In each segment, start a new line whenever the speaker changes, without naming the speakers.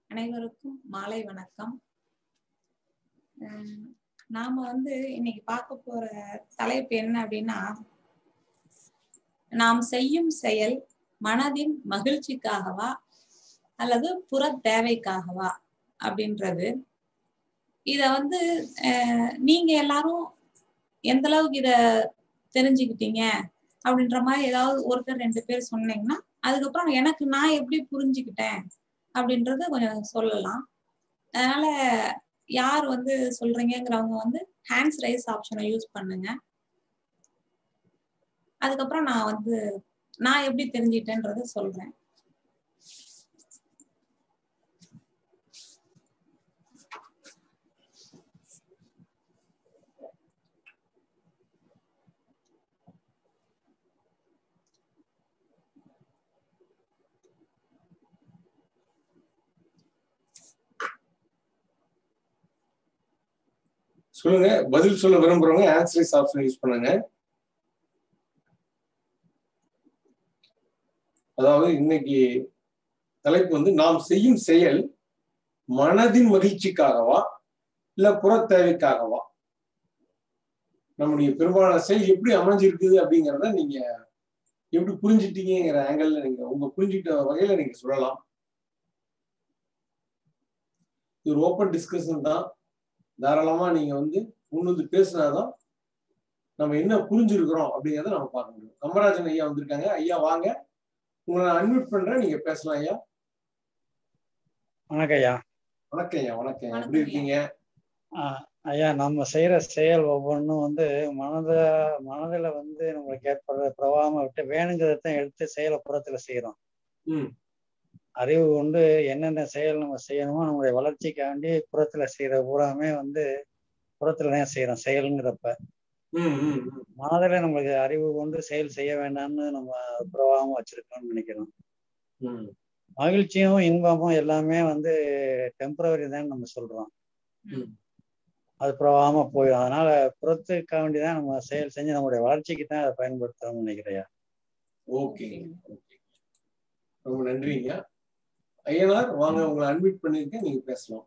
அனைவருக்கும் மாலை வணக்கம் அஹ் நாம வந்து இன்னைக்கு பார்க்க போற தலைப்பு என்ன அப்படின்னா நாம் செய்யும் செயல் மனதின் மகிழ்ச்சிக்காகவா அல்லது புற தேவைக்காகவா அப்படின்றது இத வந்து அஹ் நீங்க எல்லாரும் எந்த அளவுக்கு இத தெரிஞ்சுக்கிட்டீங்க அப்படின்ற மாதிரி ஏதாவது ஒருத்தர் ரெண்டு பேர் சொன்னீங்கன்னா அதுக்கப்புறம் எனக்கு நான் எப்படி புரிஞ்சுக்கிட்டேன் அப்படின்றத கொஞ்சம் சொல்லலாம் அதனால யார் வந்து சொல்றீங்கிறவங்க வந்து ஹேண்ட்ஸ் ரைஸ் ஆப்ஷனை யூஸ் பண்ணுங்க அதுக்கப்புறம் நான் வந்து நான் எப்படி தெரிஞ்சிட்டேன்றத சொல்றேன்
சொல்லுங்க பதில் சொல்ல விரும்புறவங்க ஆன்சரிஸ் ஆப்ஷன் யூஸ் பண்ணுங்க அதாவது இன்னைக்கு தலைப்பு வந்து நாம் செய்யும் செயல் மனதின் மகிழ்ச்சிக்காகவா இல்ல புற தேவைக்காகவா நம்முடைய பெரும்பாலான செயல் எப்படி அமைஞ்சிருக்குது அப்படிங்கிறத நீங்க எப்படி புரிஞ்சுட்டீங்கிற ஆங்கிள் நீங்க உங்க புரிஞ்சுக்கிட்ட வகையில நீங்க சொல்லலாம் இது ஒரு ஓப்பன் டிஸ்கஷன் தான் தாராளமா நீங்க வந்து முன்னுந்து பேசினாதான் நம்ம என்ன புரிஞ்சிருக்கிறோம் அப்படிங்கறத நம்ம பார்க்க முடியும் கமராஜன் ஐயா வந்திருக்காங்க ஐயா வாங்க உங்களை நான் அன்மியூட் பண்றேன் நீங்க பேசலாம் ஐயா
வணக்கம் ஐயா
வணக்கம் ஐயா வணக்கம்
வணக்கம்
எப்படி இருக்கீங்க
ஆஹ் ஐயா நம்ம செய்யற செயல் ஒவ்வொன்றும் வந்து மனத மனதுல வந்து நம்மளுக்கு ஏற்படுற பிரவாகம் விட்டு வேணுங்கிறத எடுத்து செயலை புறத்துல செய்யறோம்
ம்
அறிவு கொண்டு என்னென்ன செயல் நம்ம செய்யணுமோ நம்மளுடைய வளர்ச்சிக்காண்டி புறத்துல செய்யற பூராமே வந்து புறத்துல தான் செய்யறோம் செயலுங்கிறப்ப
ம் ம் ம்.
மனதில் நம்மளுக்கு அறிவு கொண்டு செயல் செய்ய வேண்டாம்னு நம்ம பிரவாகமா வச்சிருக்கோம்னு நினைக்கிறோம்
ம்
மகிழ்ச்சியும் இன்பமும் எல்லாமே வந்து டெம்பரவரி தான் நம்ம சொல்றோம்
ம்.
அது பிரவாகமா போயிடும் அதனால புறத்துக்காக வேண்டிதான் நம்ம செயல் செஞ்சு நம்மளுடைய வளர்ச்சிக்கு தான் அதை பயன்படுத்துறோம்னு நினைக்கிறேன்
ஓகே ஓகே ரொம்ப நன்றிங்க ஐயனார் வாங்க உங்களை அன்மியூட் பண்ணிருக்கேன் நீங்க பேசலாம்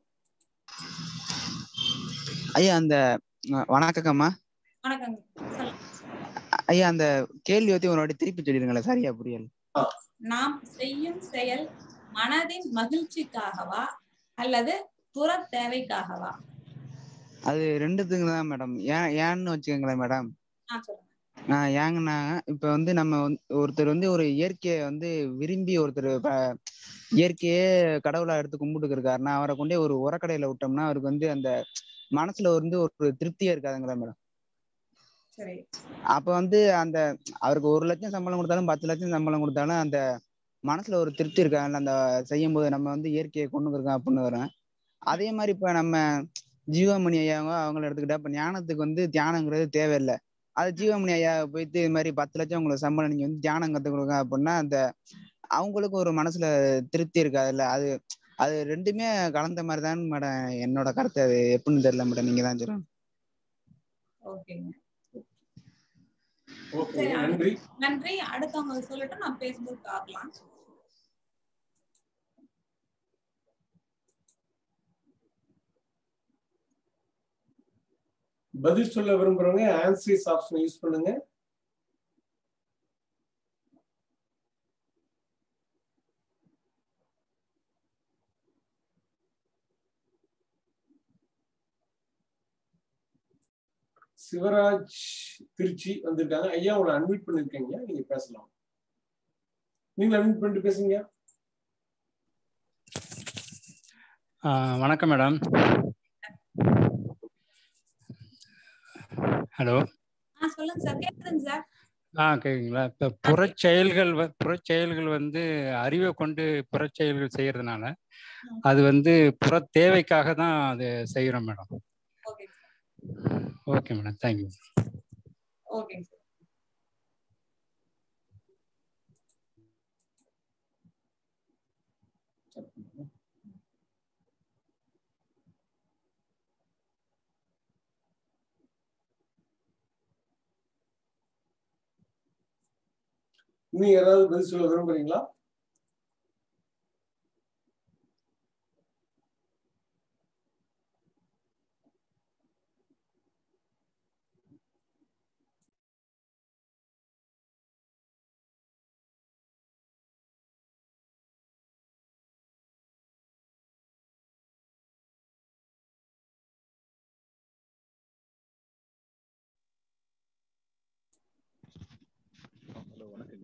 ஐயா அந்த அஹ், வணக்கங்கம்மா
வணக்கங்க சொல்லுங்க
ஐயா அந்த கேள்வி பத்தி ஒரு வாட்டி திருப்பி சொல்லிடுங்களேன் சரியா புரியல
நாம் செய்யும் செயல் மனதின் மகிழ்ச்சிக்காகவா அல்லது புற தேவைக்காகவா
அது ரெண்டுத்துக்கு தான் மேடம் ஏன் ஏன்னு வச்சுக்கோங்களேன் மேடம்
நான் சொல்றேன்
ஆஹ் ஏங்கன்னா இப்ப வந்து நம்ம வந்து ஒருத்தர் வந்து ஒரு இயற்கையை வந்து விரும்பி ஒருத்தர் ப- இயற்கையே கடவுளா எடுத்து கும்பிட்டு இருக்காருன்னா அவரை கொண்டே ஒரு உரக்கடையில விட்டோம்னா அவருக்கு வந்து அந்த மனசுல வந்து ஒரு திருப்தியா இருக்காதுங்களா மேடம்
சரி
அப்ப வந்து அந்த அவருக்கு ஒரு லட்சம் சம்பளம் கொடுத்தாலும் பத்து லட்சம் சம்பளம் கொடுத்தாலும் அந்த மனசுல ஒரு திருப்தி இருக்காங்கல்ல அந்த செய்யும் போது நம்ம வந்து இயற்கையை கொண்டு இருக்கோம் அப்படின்னு வரும் அதே மாதிரி இப்ப நம்ம ஜீவமணி ஐயாவோ அவங்கள எடுத்துக்கிட்டா இப்ப ஞானத்துக்கு வந்து தியானங்கிறது தேவையில்லை அது ஜீவமணி ஐயா போயிட்டு இது மாதிரி பத்து லட்சம் உங்களுக்கு சம்பளம் நீங்க வந்து தியானம் கத்து கொடுங்க அப்படின்னா அந்த அவங்களுக்கு ஒரு மனசுல திருப்தி இருக்காதுல்ல அது அது ரெண்டுமே கலந்த மாதிரி தான் மேடம் என்னோட கருத்து அது எப்படின்னு தெரியல மேடம் நீங்க தான் சொல்லணும்
ஓகேங்க
ஓகே
சரி,
நன்றி
நன்றி அடுத்தவங்க சொல்லட்டும் நான் பேஸ்புக் பார்க்கலாம்
பதில் சொல்ல விரும்புறவங்க ஆன்சரிஸ் ஆப்ஷன் யூஸ் பண்ணுங்க சிவராஜ் திருச்சி வந்திருக்காங்க ஐயா உங்களை அன்மியூட் பண்ணிருக்கீங்க நீங்க பேசலாம் நீங்க அன்மியூட் பண்ணிட்டு பேசுங்க
ஆ, வணக்கம் மேடம் ஹலோ
ஆ சொல்லுங்க சார் கேக்குதுங்க சார்
ஆ கேக்குங்களா இப்போ புறச்செயல்கள் வ- புறச்செயல்கள் வந்து அறிவை கொண்டு புறச்செயல்கள் செய்யறதுனால அது வந்து புற தேவைக்காக தான் அது செய்கிறோம் madam
okay
okay madam thank you
ஓகேங்க சார்
இன்னும் யாராவது பதில் சொல்ல விரும்புறீங்களா
ஹலோ வணக்கங்க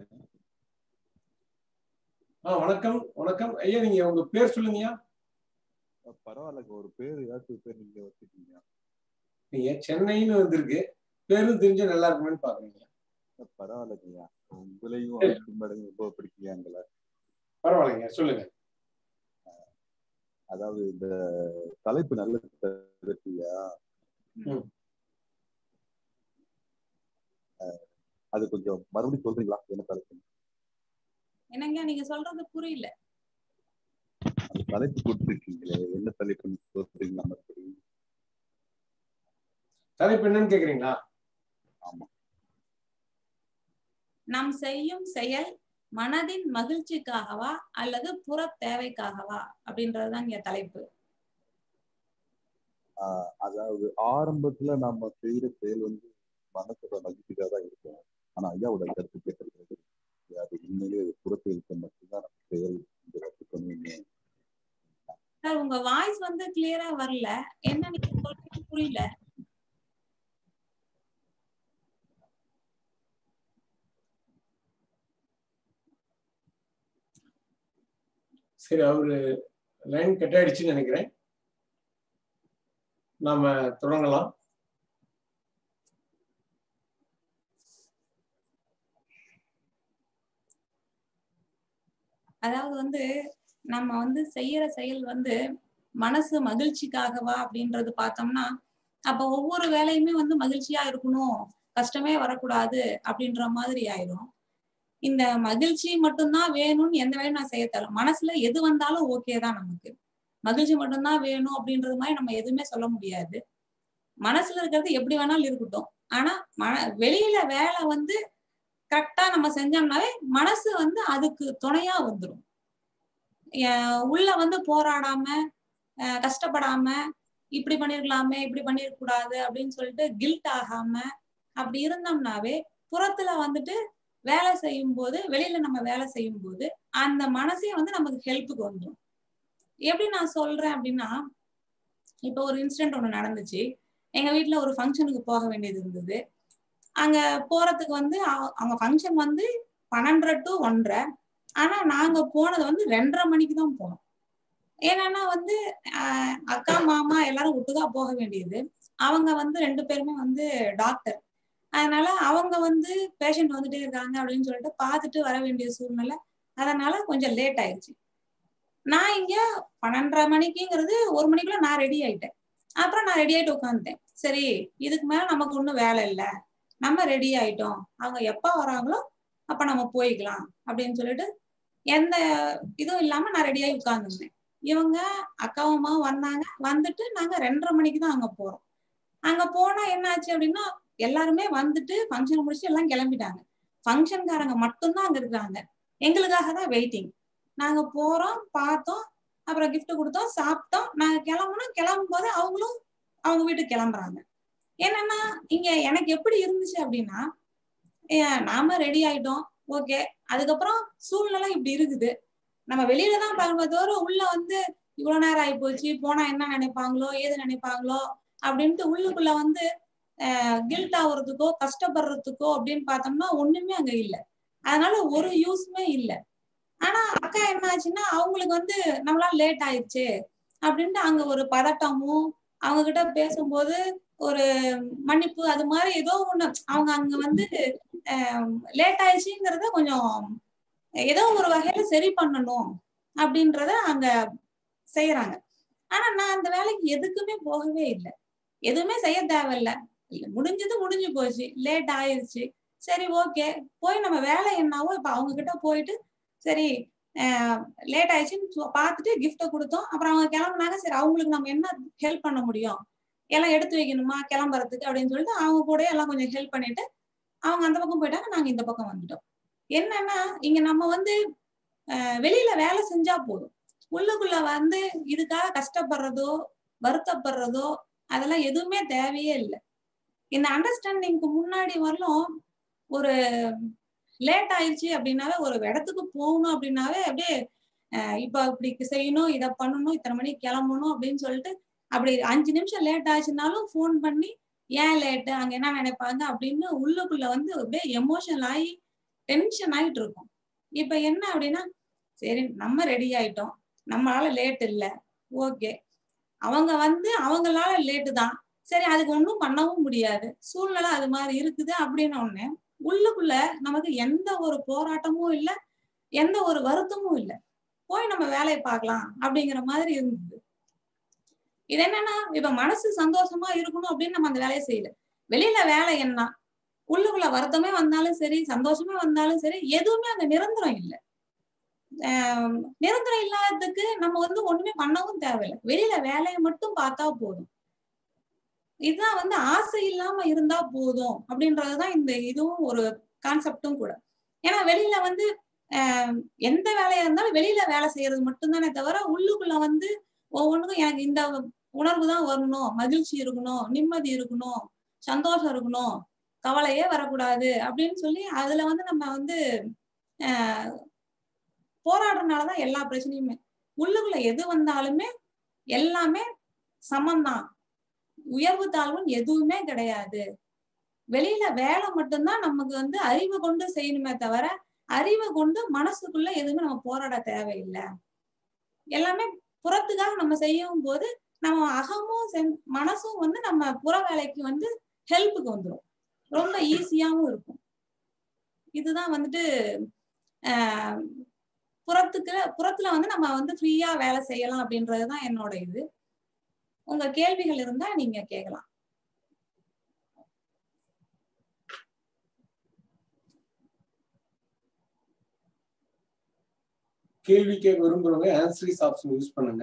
ஆ வணக்கம் வணக்கம் ஐயா நீங்க உங்க பேர் சொல்லுங்கய்யா
அஹ் பரவாயில்லைங்க ஒரு பேர் ஏதாச்சும் பேர் நீங்க வச்சுக்கீங்க
நீங்க சென்னைன்னு வந்திருக்கு பேரும் தெரிஞ்சா நல்லா இருக்குமேன்னு பாக்குறீங்க
அஹ் பரவாயில்லைங்கய்யா உங்களையும் அனைத்து மேடம் ரொம்ப பிடிக்குங்க எங்களை
பரவாயில்லைங்க சொல்லுங்க
அதாவது இந்த தலைப்பு நல்ல தலைப்புயா
ம்.
அஹ் அது கொஞ்சம் மறுபடியும் சொல்றீங்களா என்ன தலைப்பு
என்னங்க நீங்க சொல்றது புரியல
அந்த தலைப்பு கொடுத்துருக்கீங்களே என்ன தலைப்புன்னு சொல்றீங்களா மறுபடியும்
தலைப்பு என்னன்னு கேக்குறீங்களா
ஆமா
நாம் செய்யும் செயல் மனதின் மகிழ்ச்சிக்காகவா அல்லது புற தேவைக்காகவா அப்படின்றதுதான் இங்க தலைப்பு
ஆஹ் அதாவது ஆரம்பத்துல நம்ம செய்யற செயல் வந்து மனசோட மகிழ்ச்சிக்காக தான் இருக்கும் ஆனா ஐயாவோட கருத்து கேட்கறது அது உண்மையிலேயே புறத்தில் மட்டும்தான் நம்ம செயல் இந்த கற்றுக்கணும்னு
சார் உங்க வாய்ஸ் வந்து கிளியரா வரல என்ன நீங்க சொல்றது புரியல
சரி அவரு லைன் கட் ஆயிடுச்சுன்னு நினைக்கிறேன் நாம தொடங்கலாம்
அதாவது வந்து நம்ம வந்து செய்யற செயல் வந்து மனசு மகிழ்ச்சிக்காகவா அப்படின்றது பார்த்தோம்னா அப்ப ஒவ்வொரு வேலையுமே வந்து மகிழ்ச்சியா இருக்கணும் கஷ்டமே வரக்கூடாது அப்படின்ற மாதிரி ஆயிரும் இந்த மகிழ்ச்சி மட்டும்தான் வேணும்னு எந்த வேலையும் நான் செய்ய தேவை மனசுல எது வந்தாலும் ஓகே தான் நமக்கு மகிழ்ச்சி மட்டும்தான் வேணும் அப்படின்றது மாதிரி நம்ம எதுவுமே சொல்ல முடியாது மனசுல இருக்கிறது எப்படி வேணாலும் இருக்கட்டும் ஆனா மன வெளியில வேலை வந்து கரெக்டா நம்ம செஞ்சோம்னாவே மனசு வந்து அதுக்கு துணையா வந்துடும் உள்ள வந்து போராடாம அஹ் கஷ்டப்படாம இப்படி பண்ணிருக்கலாமே இப்படி பண்ணிருக்க கூடாது அப்படின்னு சொல்லிட்டு கில்ட் ஆகாம அப்படி இருந்தோம்னாவே புறத்துல வந்துட்டு வேலை செய்யும் போது வெளியில நம்ம வேலை செய்யும் போது அந்த மனசே வந்து நமக்கு ஹெல்ப்புக்கு வந்துடும் எப்படி நான் சொல்றேன் அப்படின்னா இப்போ ஒரு இன்சிடென்ட் ஒண்ணு நடந்துச்சு எங்க வீட்டுல ஒரு ஃபங்க்ஷனுக்கு போக வேண்டியது இருந்தது அங்க போறதுக்கு வந்து அவ- அவங்க ஃபங்க்ஷன் வந்து பன்னெண்டரை டு ஒன்றரை ஆனா நாங்க போனது வந்து ரெண்டரை மணிக்கு தான் போனோம் ஏன்னா வந்து ஆஹ் அக்கா மாமா எல்லாரும் ஒட்டுக்கா போக வேண்டியது அவங்க வந்து ரெண்டு பேருமே வந்து டாக்டர் அதனால அவங்க வந்து பேஷண்ட் வந்துட்டே இருக்காங்க அப்படின்னு சொல்லிட்டு பார்த்துட்டு வர வேண்டிய சூழ்நிலை அதனால கொஞ்சம் லேட் ஆயிடுச்சு நான் இங்க பன்னெண்டரை மணிக்குங்கிறது ஒரு மணிக்குள்ள நான் ரெடி ஆயிட்டேன் அப்புறம் நான் ரெடி ஆயிட்டு உட்காந்துட்டேன் சரி இதுக்கு மேல நமக்கு ஒன்றும் வேலை இல்லை நம்ம ரெடி ஆயிட்டோம் அவங்க எப்ப வராங்களோ அப்ப நம்ம போய்க்கலாம் அப்படின்னு சொல்லிட்டு எந்த இதுவும் இல்லாம நான் ரெடியாகி உட்கார்ந்துருந்தேன் இவங்க அக்காவும் அம்மாவும் வந்தாங்க வந்துட்டு நாங்க ரெண்டரை மணிக்கு தான் அங்க போறோம் அங்க போனா என்ன ஆச்சு அப்படின்னா எல்லாருமே வந்துட்டு ஃபங்க்ஷன் முடிச்சு எல்லாம் கிளம்பிட்டாங்க ஃபங்க்ஷன்காரங்க மட்டும்தான் அங்க இருக்காங்க எங்களுக்காக தான் வெயிட்டிங் நாங்க போறோம் பார்த்தோம் அப்புறம் gift கொடுத்தோம் சாப்பிட்டோம் நாங்க கிளம்பணும் கிளம்பும் போது அவங்களும் அவங்க வீட்டுக்கு கிளம்புறாங்க என்னன்னா இங்க எனக்கு எப்படி இருந்துச்சு அப்படின்னா ஏன் நாம ரெடி ஆயிட்டோம் ஓகே அதுக்கப்புறம் சூழ்நிலை இப்படி இருக்குது நம்ம வெளியில தான் பார்க்கணும் தவிர உள்ள வந்து இவ்வளவு நேரம் ஆகி போச்சு போனா என்ன நினைப்பாங்களோ ஏது நினைப்பாங்களோ அப்படின்ட்டு உள்ளுக்குள்ள வந்து கில்ட் ஆகுறதுக்கோ கஷ்டப்படுறதுக்கோ அப்படின்னு பார்த்தோம்னா ஒண்ணுமே அங்க இல்ல அதனால ஒரு யூஸ்மே இல்ல ஆனா அக்கா என்ன ஆச்சுன்னா அவங்களுக்கு வந்து நம்மளால லேட் ஆயிடுச்சு அப்படின்ட்டு அங்க ஒரு பதட்டமும் அவங்க கிட்ட பேசும்போது ஒரு மன்னிப்பு அது மாதிரி ஏதோ ஒண்ணு அவங்க அங்க வந்து லேட் ஆயிடுச்சுங்கிறத கொஞ்சம் ஏதோ ஒரு வகையில சரி பண்ணணும் அப்படின்றத அங்க செய்யறாங்க ஆனா நான் அந்த வேலைக்கு எதுக்குமே போகவே இல்லை எதுவுமே செய்ய தேவையில்ல இல்ல முடிஞ்சது முடிஞ்சு போச்சு லேட் ஆயிருச்சு சரி ஓகே போய் நம்ம வேலை என்னவோ இப்ப அவங்க கிட்ட போயிட்டு சரி லேட் ஆயிடுச்சுன்னு சொ- பார்த்துட்டு கிஃப்ட்டை கொடுத்தோம் அப்புறம் அவங்க கிளம்புனாங்க சரி அவங்களுக்கு நம்ம என்ன ஹெல்ப் பண்ண முடியும் எல்லாம் எடுத்து வைக்கணுமா கிளம்புறதுக்கு அப்படின்னு சொல்லிட்டு அவங்க கூட எல்லாம் கொஞ்சம் ஹெல்ப் பண்ணிட்டு அவங்க அந்த பக்கம் போயிட்டாங்க நாங்க இந்த பக்கம் வந்துட்டோம் என்னன்னா இங்க நம்ம வந்து அஹ், வெளியில வேலை செஞ்சா போதும் உள்ளுக்குள்ள வந்து இதுக்காக கஷ்டப்படுறதோ வருத்தப்படுறதோ அதெல்லாம் எதுவுமே தேவையே இல்லை இந்த அண்டர்ஸ்டாண்டிங்க்கு முன்னாடி வரலும் ஒரு லேட் ஆயிடுச்சு அப்படின்னாவே ஒரு இடத்துக்கு போகணும் அப்படின்னாவே அப்படியே அஹ், இப்ப இப்படி செய்யணும் இதை பண்ணணும் இத்தனை மணிக்கு கிளம்பணும் அப்படின்னு சொல்லிட்டு அப்படி அஞ்சு நிமிஷம் லேட் ஆச்சுனாலும் ஃபோன் பண்ணி ஏன் லேட்டு அங்க என்ன நினைப்பாங்க அப்படின்னு உள்ளுக்குள்ள வந்து அப்படியே எமோஷனல் ஆகி டென்ஷன் ஆயிட்டு இருக்கும் இப்ப என்ன அப்படின்னா சரி நம்ம ரெடி ஆயிட்டோம் நம்மளால லேட் இல்ல ஓகே அவங்க வந்து அவங்களால லேட்டு தான் சரி அதுக்கு ஒன்றும் பண்ணவும் முடியாது சூழ்நிலை அது மாதிரி இருக்குது அப்படின்னு ஒண்ணு உள்ளுக்குள்ள நமக்கு எந்த ஒரு போராட்டமும் இல்லை எந்த ஒரு வருத்தமும் இல்லை போய் நம்ம வேலையை பார்க்கலாம் அப்படிங்கிற மாதிரி இருந்தது இது என்னன்னா இப்ப மனசு சந்தோஷமா இருக்கணும் அப்படின்னு நம்ம அந்த வேலையை செய்யல வெளியில வேலை என்ன உள்ளுக்குள்ள வருத்தமே வந்தாலும் சரி சந்தோஷமே வந்தாலும் சரி எதுவுமே அங்க நிரந்தரம் இல்லை ஆஹ் நிரந்தரம் இல்லாததுக்கு நம்ம வந்து ஒண்ணுமே பண்ணவும் தேவையில்லை வெளியில வேலையை மட்டும் பார்த்தா போதும் இதுதான் வந்து ஆசை இல்லாம இருந்தா போதும் அப்படின்றதுதான் இந்த இதுவும் ஒரு கான்செப்டும் கூட ஏன்னா வெளியில வந்து ஆஹ் எந்த வேலையா இருந்தாலும் வெளியில வேலை செய்யறது மட்டும்தானே தவிர உள்ளுக்குள்ள வந்து ஒவ்வொன்றுக்கும் எனக்கு இந்த உணர்வு தான் வரணும் மகிழ்ச்சி இருக்கணும் நிம்மதி இருக்கணும் சந்தோஷம் இருக்கணும் கவலையே வரக்கூடாது அப்படின்னு சொல்லி அதுல வந்து நம்ம வந்து ஆஹ் போராடுறதுனாலதான் எல்லா பிரச்சனையுமே உள்ளுக்குள்ள எது வந்தாலுமே எல்லாமே சமம்தான் உயர்வு தாழ்வுன்னு எதுவுமே கிடையாது வெளியில வேலை மட்டும்தான் நமக்கு வந்து அறிவை கொண்டு செய்யணுமே தவிர அறிவை கொண்டு மனசுக்குள்ள எதுவுமே நம்ம போராட தேவையில்லை எல்லாமே புறத்துக்காக நம்ம செய்யும் போது நம்ம அகமும் செம்- மனசும் வந்து நம்ம புற வேலைக்கு வந்து ஹெல்ப்புக்கு வந்துடும் ரொம்ப ஈஸியாவும் இருக்கும் இதுதான் வந்துட்டு ஆஹ் புறத்துக்கு புறத்துல வந்து நம்ம வந்து ஃப்ரீயா வேலை செய்யலாம் அப்படின்றதுதான் என்னோட இது உங்க கேள்விகள் இருந்தா நீங்க கேட்கலாம்
கேள்வி கேட்க விரும்புறவங்க ஆன்சரிஸ் ஆப்ஷன் யூஸ் பண்ணுங்க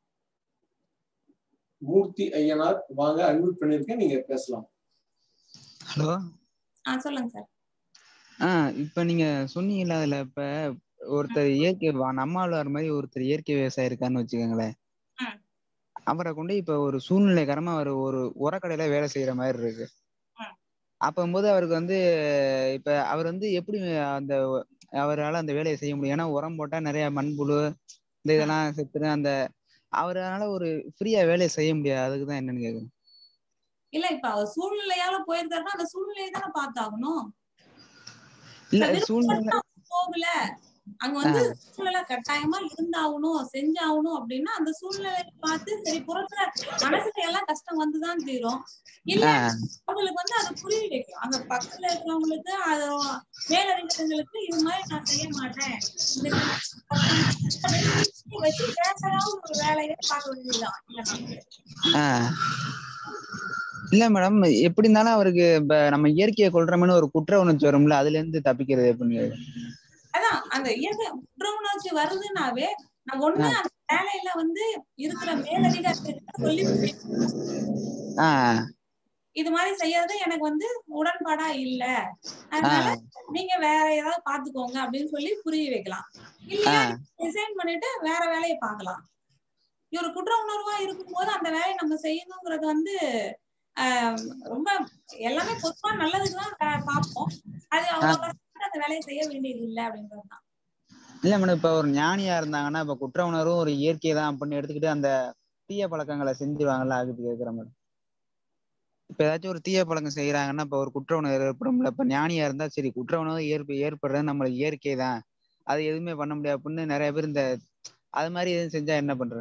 மூர்த்தி ஐயனார் வாங்க அன்மியூட் பண்ணிருக்கேன் நீங்க பேசலாம்
ஹலோ
ஆஹ் சொல்லுங்க சார்
ஆ இப்ப நீங்க சொன்னீங்கல்ல அதுல இப்ப ஒருத்தர் இயற்கை வா- நம்மாழ்வார் மாதிரி ஒருத்தர் இயற்கை விவசாயி இருக்காருன்னு வச்சுக்கோங்களேன்
ம்.
அவரை கொண்டு இப்ப ஒரு சூழ்நிலைகரமா அவர் ஒரு உரக்கடையில வேலை செய்யற மாதிரி இருக்கு
ம்.
அப்போது அவருக்கு வந்து இப்ப அவர் வந்து எப்படி அந்த அவரால அந்த வேலையை செய்ய முடியும் ஏன்னா உரம் போட்டா நிறைய மண்புழு இந்த இதெல்லாம் செத்துரு அந்த அவரால ஒரு ஃப்ரீயா வேலையை செய்ய முடியாது அதுக்குதான் என்னன்னு கேக்குறேன்
இல்ல இப்ப அவர் சூழ்நிலையால போயிருக்காருன்னா அந்த சூழ்நிலையை தானே பார்த்தாகணும்
இல்ல
விருப்பப்பட்டு
சூழ்நிலை
அவர் போகல அங்க வந்து சூழ்நிலை கட்டாயமா இருந்தாகணும் செஞ்சாகணும் அப்படின்னா அந்த சூழ்நிலையை பார்த்து சரி புறத்துல மனசுல எல்லாம் கஷ்டம் வந்துதான் தீரும் இல்ல
ஆஹ்
அவங்களுக்கு வந்து அதை புரிய வைக்கும் அங்க பக்கத்துல இருக்கிறவங்களுக்கு அது மேலதிகாரிகளுக்கு இது மாதிரி நான் செய்ய மாட்டேன் இந்த கஷ்டம் வச்சு வேற ஒரு வேலையை பார்க்க வேண்டியதுதான் இல்லைன்னா
ஆஹ் இல்ல மேடம் எப்படி இருந்தாலும் அவருக்கு இப்ப நம்ம இயற்கையை கொல்றோம்னு ஒரு குற்ற உணர்ச்சி வரும்ல அதுல இருந்து தப்பிக்கிறது எப்படின்னு
அதான் அந்த இயற்கை குற்ற உணர்ச்சி வருதுன்னாவே நான் ஒண்ணு அந்த வேலையில வந்து இருக்கிற மேலதிகாரிகிட்ட சொல்லி
ஆஹ்
இது மாதிரி செய்யறது எனக்கு வந்து உடன்பாடா இல்ல அதனால
ஆஹ்
நீங்க வேற ஏதாவது பாத்துக்கோங்க அப்படின்னு சொல்லி புரிய வைக்கலாம் இல்லையா
ஆஹ்
ரிசைன் பண்ணிட்டு வேற வேலையை பார்க்கலாம் இவர் குற்ற உணர்வா இருக்கும்போது அந்த வேலையை நம்ம செய்யணுங்கிறது வந்து ஆஹ் ரொம்ப எல்லாமே பொதுவா நல்லதுக்குதான் பா- பார்ப்போம் அது அவ்வளவு கஷ்டப்பட்டு அந்த வேலையை செய்ய வேண்டியது இல்லை அப்படின்றதுதான்
இல்ல மேடம் இப்ப ஒரு ஞானியா இருந்தாங்கன்னா இப்ப குற்ற உணர்வும் ஒரு இயற்கை தான் அப்படின்னு எடுத்துக்கிட்டு அந்த தீய பழக்கங்களை செஞ்சுருவாங்கல்ல அதுக்கு கேக்குறேன் மேடம் இப்ப ஏதாச்சும் ஒரு தீய பழக்கம் செய்யறாங்கன்னா இப்ப ஒரு குற்ற உணர்வு ஏற்படும்ல இப்ப ஞானியா இருந்தா சரி குற்ற உணர்வு ஏற்ப ஏற்படுறது நம்மளுக்கு இயற்கை தான் அது எதுவுமே பண்ண முடியாது அப்படின்னு நிறைய பேர் இந்த அது மாதிரி எதுவும் செஞ்சா என்ன பண்ற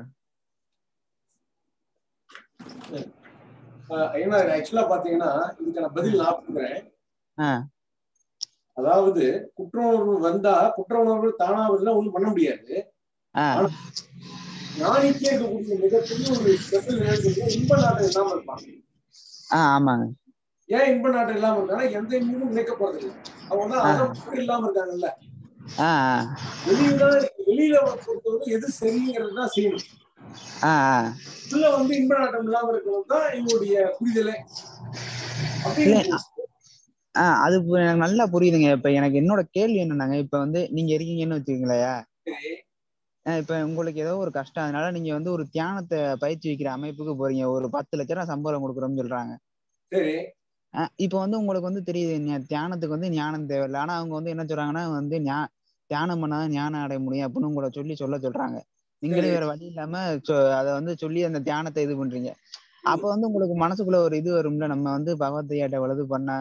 ஆஹ் ஏன்னா ஆக்சுவலா பாத்தீங்கன்னா இதுக்கான பதில் நான் கொடுக்குறேன்
ஆஹ்
அதாவது குற்ற உணர்வு வந்தா குற்ற உணர்வு தானா வருதுன்னா ஒண்ணும் பண்ண முடியாது
ஆஹ்
ஞானிக்கே இருக்கக்கூடிய மிகப்பெரிய ஒரு ஸ்பெஷல் என்னன்னு இன்ப நாட்டம் இல்லாம இருப்பான்
ஆஹ் ஆமாங்க
ஏன் இன்ப நாட்டம் இல்லாம இருக்காங்கன்னா எந்த இன்பமும் நினைக்க போறது இல்லை அவங்க தான் அகம் இல்லாம இருக்காங்கல்ல
ஆஹ் ஆஹ்
வெளியில வெளியில பொறுத்தவரை எது சரிங்கிறது தான் செய்யணும்
ஆஹ் ஆஹ்
உள்ள வந்து இன்ப நாட்டம் இல்லாம இருக்கிறது தான் இவங்களுடைய புரிதலே அப்படி
இல்ல,
இருக்கும்.
ஆஹ் அது பு- எனக்கு நல்லா புரியுதுங்க இப்ப எனக்கு என்னோட கேள்வி என்னன்னாங்க இப்ப வந்து நீங்க இருக்கீங்கன்னு வச்சுக்கீங்களேன்
சரி.
ஆஹ் இப்ப உங்களுக்கு ஏதோ ஒரு கஷ்டம் அதனால நீங்க வந்து ஒரு தியானத்தை பயிற்சி வைக்கிற அமைப்புக்கு போறீங்க ஒரு பத்து லட்ச ரூபா சம்பளம் கொடுக்குறோம்னு சொல்றாங்க
சரி
ஆஹ் இப்ப வந்து உங்களுக்கு வந்து தெரியுது ஞா- தியானத்துக்கு வந்து ஞானம் தேவையில்லை ஆனா அவங்க வந்து என்ன சொல்றாங்கன்னா வந்து ஞா- தியானம் பண்ணாதான் ஞானம் அடைய முடியும் அப்படின்னு உங்களை சொல்லி சொல்ல சொல்றாங்க நீங்களே
சரி.
வேற வழி இல்லாம சொ- அதை வந்து சொல்லி அந்த தியானத்தை இது பண்றீங்க அப்ப வந்து உங்களுக்கு மனசுக்குள்ள ஒரு இது வரும்ல நம்ம வந்து பகவத்தையாட்ட வலது பண்ணா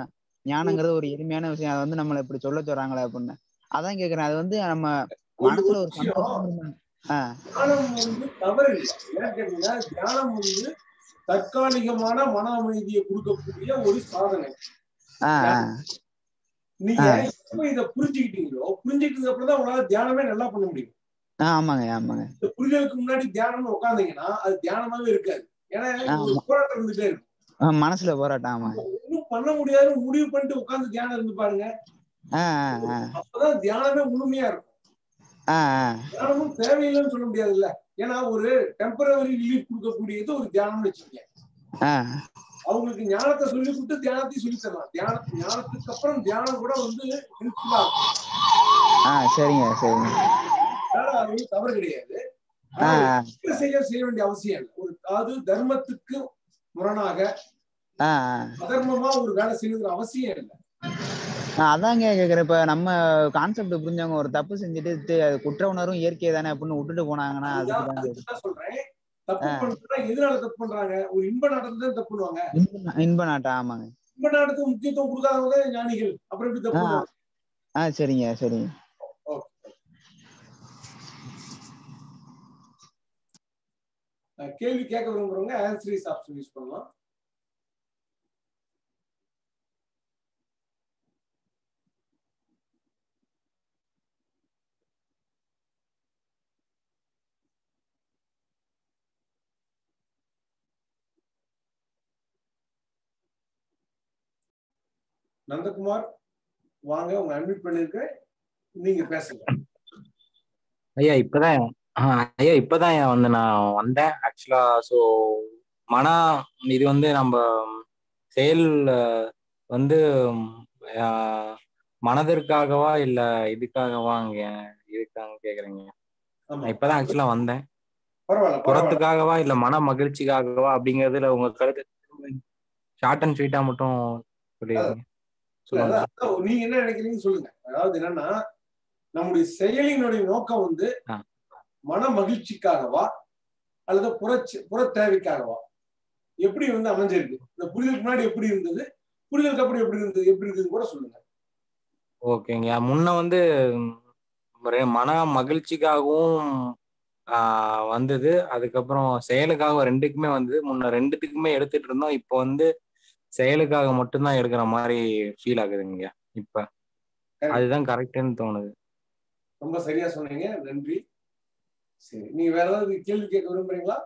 ஞானங்கிறது ஒரு எளிமையான விஷயம் அதை வந்து நம்மளை இப்படி சொல்ல சொல்றாங்களே அப்படின்னு அதான் கேக்குறேன் அது வந்து நம்ம
ஒரு
மனசுல ஒரு
விஷயம்
சந்தோஷம் இருந்தா- ஆஹ்
தியானம் வந்து தவறு இல்லை ஏன்னு கேட்டீங்கன்னா தியானம் வந்து தற்காலிகமான மன அமைதியை கொடுக்கக்கூடிய ஒரு சாதனை
ஆஹ் ஆஹ்
நீங்க
ஆ.
எப்ப இதை புரிஞ்சுக்கிட்டீங்களோ புரிஞ்சுக்கிட்டதுக்கு அப்புறம் தான் உங்களால தியானமே நல்லா பண்ண முடியும்
ஆஹ் ஆமாங்க ஆமாங்க
இந்த புரிதலுக்கு முன்னாடி தியானம்னு உட்காந்தீங்கன்னா அது தியானமாவே இருக்காது ஏன்னா ஒரு
ஆமா.
போராட்டம் இருந்துட்டே இருக்கும்
ஆஹ் மனசுல போராட்டம் ஆமாங்க
ஒன்றும் பண்ண முடியாதுன்னு முடிவு பண்ணிட்டு உட்கார்ந்து தியானம் இருந்து பாருங்க
ஆஹ் ஆஹ் ஆஹ்
அப்பதான் தியானமே முழுமையா இருக்கும்
ஆஹ் ஆஹ்
தியானமும் தேவையில்லைன்னு சொல்ல முடியாதுல்ல ஏன்னா ஒரு டெம்பரவரி ரிலீஃப் கொடுக்கக்கூடியது ஒரு தியானம்னு வச்சுக்கோங்க
ஆஹ்
அவங்களுக்கு ஞானத்தை சொல்லி கொடுத்து தியானத்தையும் சொல்லி தரலாம் தியான ஞானத்துக்கு அப்புறம் தியானம் கூட வந்து ஹெல்ப்ஃபுல்லா இருக்கும்
ஆஹ் சரிங்க சரிங்க
அதனால அது வந்து தவறு கிடையாது
ஆஹ்
ஆனா,
ஆஹ்
ஒரு செய்ய செய்ய வேண்டிய அவசியம் இல்லை ஒரு அது தர்மத்துக்கு முரணாக
ஆஹ் ஆஹ்
அதர்மமா ஒரு வேலை செய்யணுங்கிற அவசியம் இல்லை
நான் அதாங்க கேக்குறேன் இப்ப நம்ம கான்செப்ட் புரிஞ்சவங்க ஒரு தப்பு செஞ்சுட்டு தி- அது குற்ற உணர்வும் இயற்கை தானே அப்படின்னு விட்டுட்டு போனாங்கன்னா அதுக்கு
அதுதான்
தான் கேக்குறேன்.
அதுதான் சொல்றேன் தப்பு
ஆ.
பண்றா எதனால தப்பு பண்றாங்க ஒரு இன்ப நாட்டத்தை தப்பு பண்ணுவாங்க
இன்ப நா- இன்ப நாட்டம் ஆமாங்க
இன்ப நாட்டத்துக்கு முக்கியத்துவம் கொடுக்காதவங்க தான் ஞானிகள் அப்புறம் எப்படி தப்பு
ஆ.
பண்ணுவாங்க
ஆஹ் சரிங்க சரிங்க
அஹ் கேள்வி கேட்க விரும்புறவங்க ஆன்சரிஸ் ஆப்ஷன் யூஸ் பண்ணலாம் நந்தகுமார் வாங்க உங்க அட்மிட் பண்ணிருக்கேன் நீங்க பேசுங்க
ஐயா இப்பதான் ஆ, ஐயா இப்பதான் வந்து நான் வந்தேன் ஆக்சுவலா ஸோ மன இது வந்து நம்ம செயல் அஹ், வந்து ஆ, மனதிற்காகவா இல்ல இதுக்காகவா இங்க இதுக்காக கேக்குறீங்க
ஆமா
நான் இப்பதான் ஆக்சுவலா வந்தேன்
பரவாயில்ல பரவாயில்ல
புறத்துக்காகவா இல்ல மன மகிழ்ச்சிக்காகவா அப்படிங்கறதுல உங்க கருத்து ஷார்ட் அண்ட் ஸ்வீட்டா மட்டும் சொல்லிடுங்க
இல்ல,
சொல்லுங்க
அதான், அதான் நீங்க என்ன நினைக்கிறீங்கன்னு சொல்லுங்க அதாவது என்னன்னா நம்முடைய செயலினுடைய நோக்கம் வந்து
ஆ.
மன மகிழ்ச்சிக்காகவா அல்லது புற புற தேவைக்காகவா எப்படி வந்து அமைஞ்சிருக்கு இந்த புரிதலுக்கு முன்னாடி எப்படி இருந்தது புரிதலுக்கு அப்புறம் எப்படி இருந்தது எப்படி இருக்குதுன்னு கூட சொல்லுங்க
ஓகேங்க முன்ன வந்து ம், ஒரு மன மகிழ்ச்சிக்காகவும் ஆஹ், வந்தது அதுக்கப்புறம் செயலுக்காக ரெண்டுக்குமே வந்தது முன்ன ரெண்டுத்துக்குமே எடுத்துட்டு இருந்தோம் இப்போ வந்து செயலுக்காக மட்டும்தான் எடுக்கிற மாதிரி ஃபீல் ஆகுதுங்க இப்ப அதுதான் கரெக்டுன்னு தோணுது
ரொம்ப சரியா சொன்னீங்க நன்றி சரி நீங்க வேற ஏதாவது கேள்வி கேட்க விரும்புறீங்களா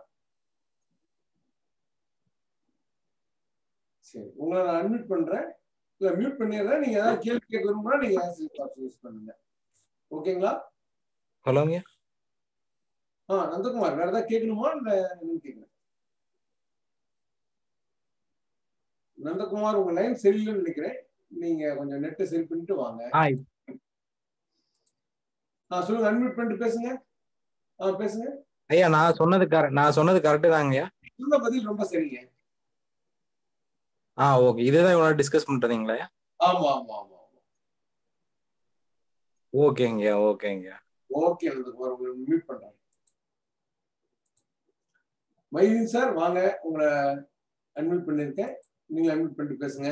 சரி உங்களை நான் அட்மிட் பண்றேன் இல்ல மியூட் பண்ணிடுறேன் நீங்க ஏதாவது கேள்வி கேட்க விரும்புனா நீங்க ஆன்சர் யூஸ் பண்ணுங்க ஓகேங்களா
ஹலோங்க
ஆ நந்தகுமார் வேற ஏதாவது கேட்கணுமா இல்ல என்னன்னு கேக்குறேன் நந்தகுமார் உங்க லைன் சரியில்லைன்னு நினைக்கிறேன் நீங்க கொஞ்சம் நெட்டை சரி பண்ணிட்டு வாங்க
ஆ
ஆ சொல்லுங்க அன்மியூட் பண்ணிட்டு பேசுங்க ஆ பேசுங்க
ஐயா நான் சொன்னது கரெக்ட் நான் சொன்னது கரெக்டு தாங்கய்யா
சொன்ன பதில் ரொம்ப சரிங்க
ஆ ஓகே இதுதான் இவ்வளோ டிஸ்கஸ் பண்றீங்களா
ஆமா ஆமா ஆமா
ஓகேங்கய்யா ஓகேங்கய்யா
ஓகே நந்தகுமார் உங்களை மியூட் பண்றேன் மைதீன் சார் வாங்க உங்களை அன்மியூட் பண்ணிருக்கேன் நீங்க அன்மியூட் பண்ணிட்டு பேசுங்க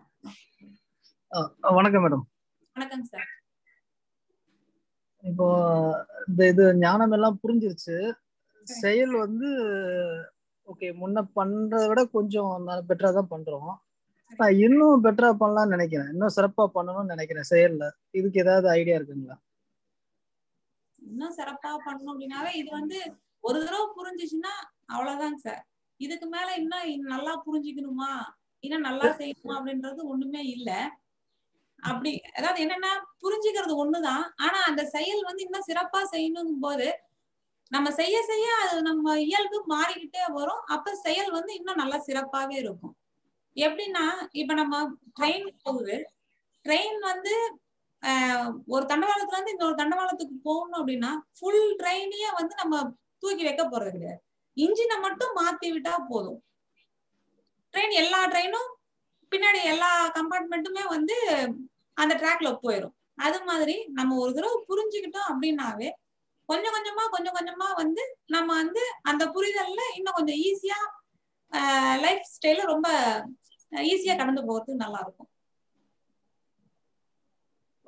வணக்கம் மேடம்
வணக்கம் சார்
இப்போ இந்த இது ஞானம் எல்லாம் புரிஞ்சிருச்சு செயல் வந்து ஓகே முன்ன பண்றதை விட கொஞ்சம் பெட்டரா தான் பண்றோம் நான் இன்னும் பெட்டரா பண்ணலாம்னு நினைக்கிறேன் இன்னும் சிறப்பா பண்ணணும்னு நினைக்கிறேன் செயல்ல இதுக்கு ஏதாவது ஐடியா இருக்குங்களா
இன்னும் சிறப்பா பண்ணணும் அப்படின்னாவே இது வந்து ஒரு தடவை புரிஞ்சுச்சுன்னா அவ்வளவுதாங்க சார் இதுக்கு மேல இன்னும் இன்னும் நல்லா புரிஞ்சுக்கணுமா இன்னும் நல்லா செய்யணுமா அப்படின்றது ஒண்ணுமே இல்ல அப்படி அதாவது என்னன்னா புரிஞ்சுக்கிறது ஒண்ணுதான் ஆனா அந்த செயல் வந்து இன்னும் சிறப்பா செய்யணுங்கும் போது நம்ம செய்ய செய்ய அது நம்ம இயல்பு மாறிக்கிட்டே வரும் அப்ப செயல் வந்து இன்னும் நல்லா சிறப்பாவே இருக்கும் எப்படின்னா இப்ப நம்ம ட்ரெயின் போகுது ட்ரெயின் வந்து ஆஹ் ஒரு தண்டவாளத்துல இருந்து இன்னொரு தண்டவாளத்துக்கு போகணும் அப்படின்னா ஃபுல் ட்ரெயினையே வந்து நம்ம தூக்கி வைக்க போறது கிடையாது இன்ஜினை மட்டும் மாத்தி விட்டா போதும் ட்ரெயின் எல்லா ட்ரெயினும் பின்னாடி எல்லா கம்பார்ட்மெண்ட்டுமே வந்து அந்த ட்ராக்ல போயிடும் அது மாதிரி நம்ம ஒரு தடவை புரிஞ்சுக்கிட்டோம் அப்படின்னாவே கொஞ்சம் கொஞ்சமா கொஞ்சம் கொஞ்சமா வந்து நம்ம வந்து அந்த புரிதல்ல இன்னும் கொஞ்சம் ஈஸியா லைஃப் ஸ்டைல ரொம்ப ஈஸியா கடந்து போகிறதுக்கு நல்லா இருக்கும்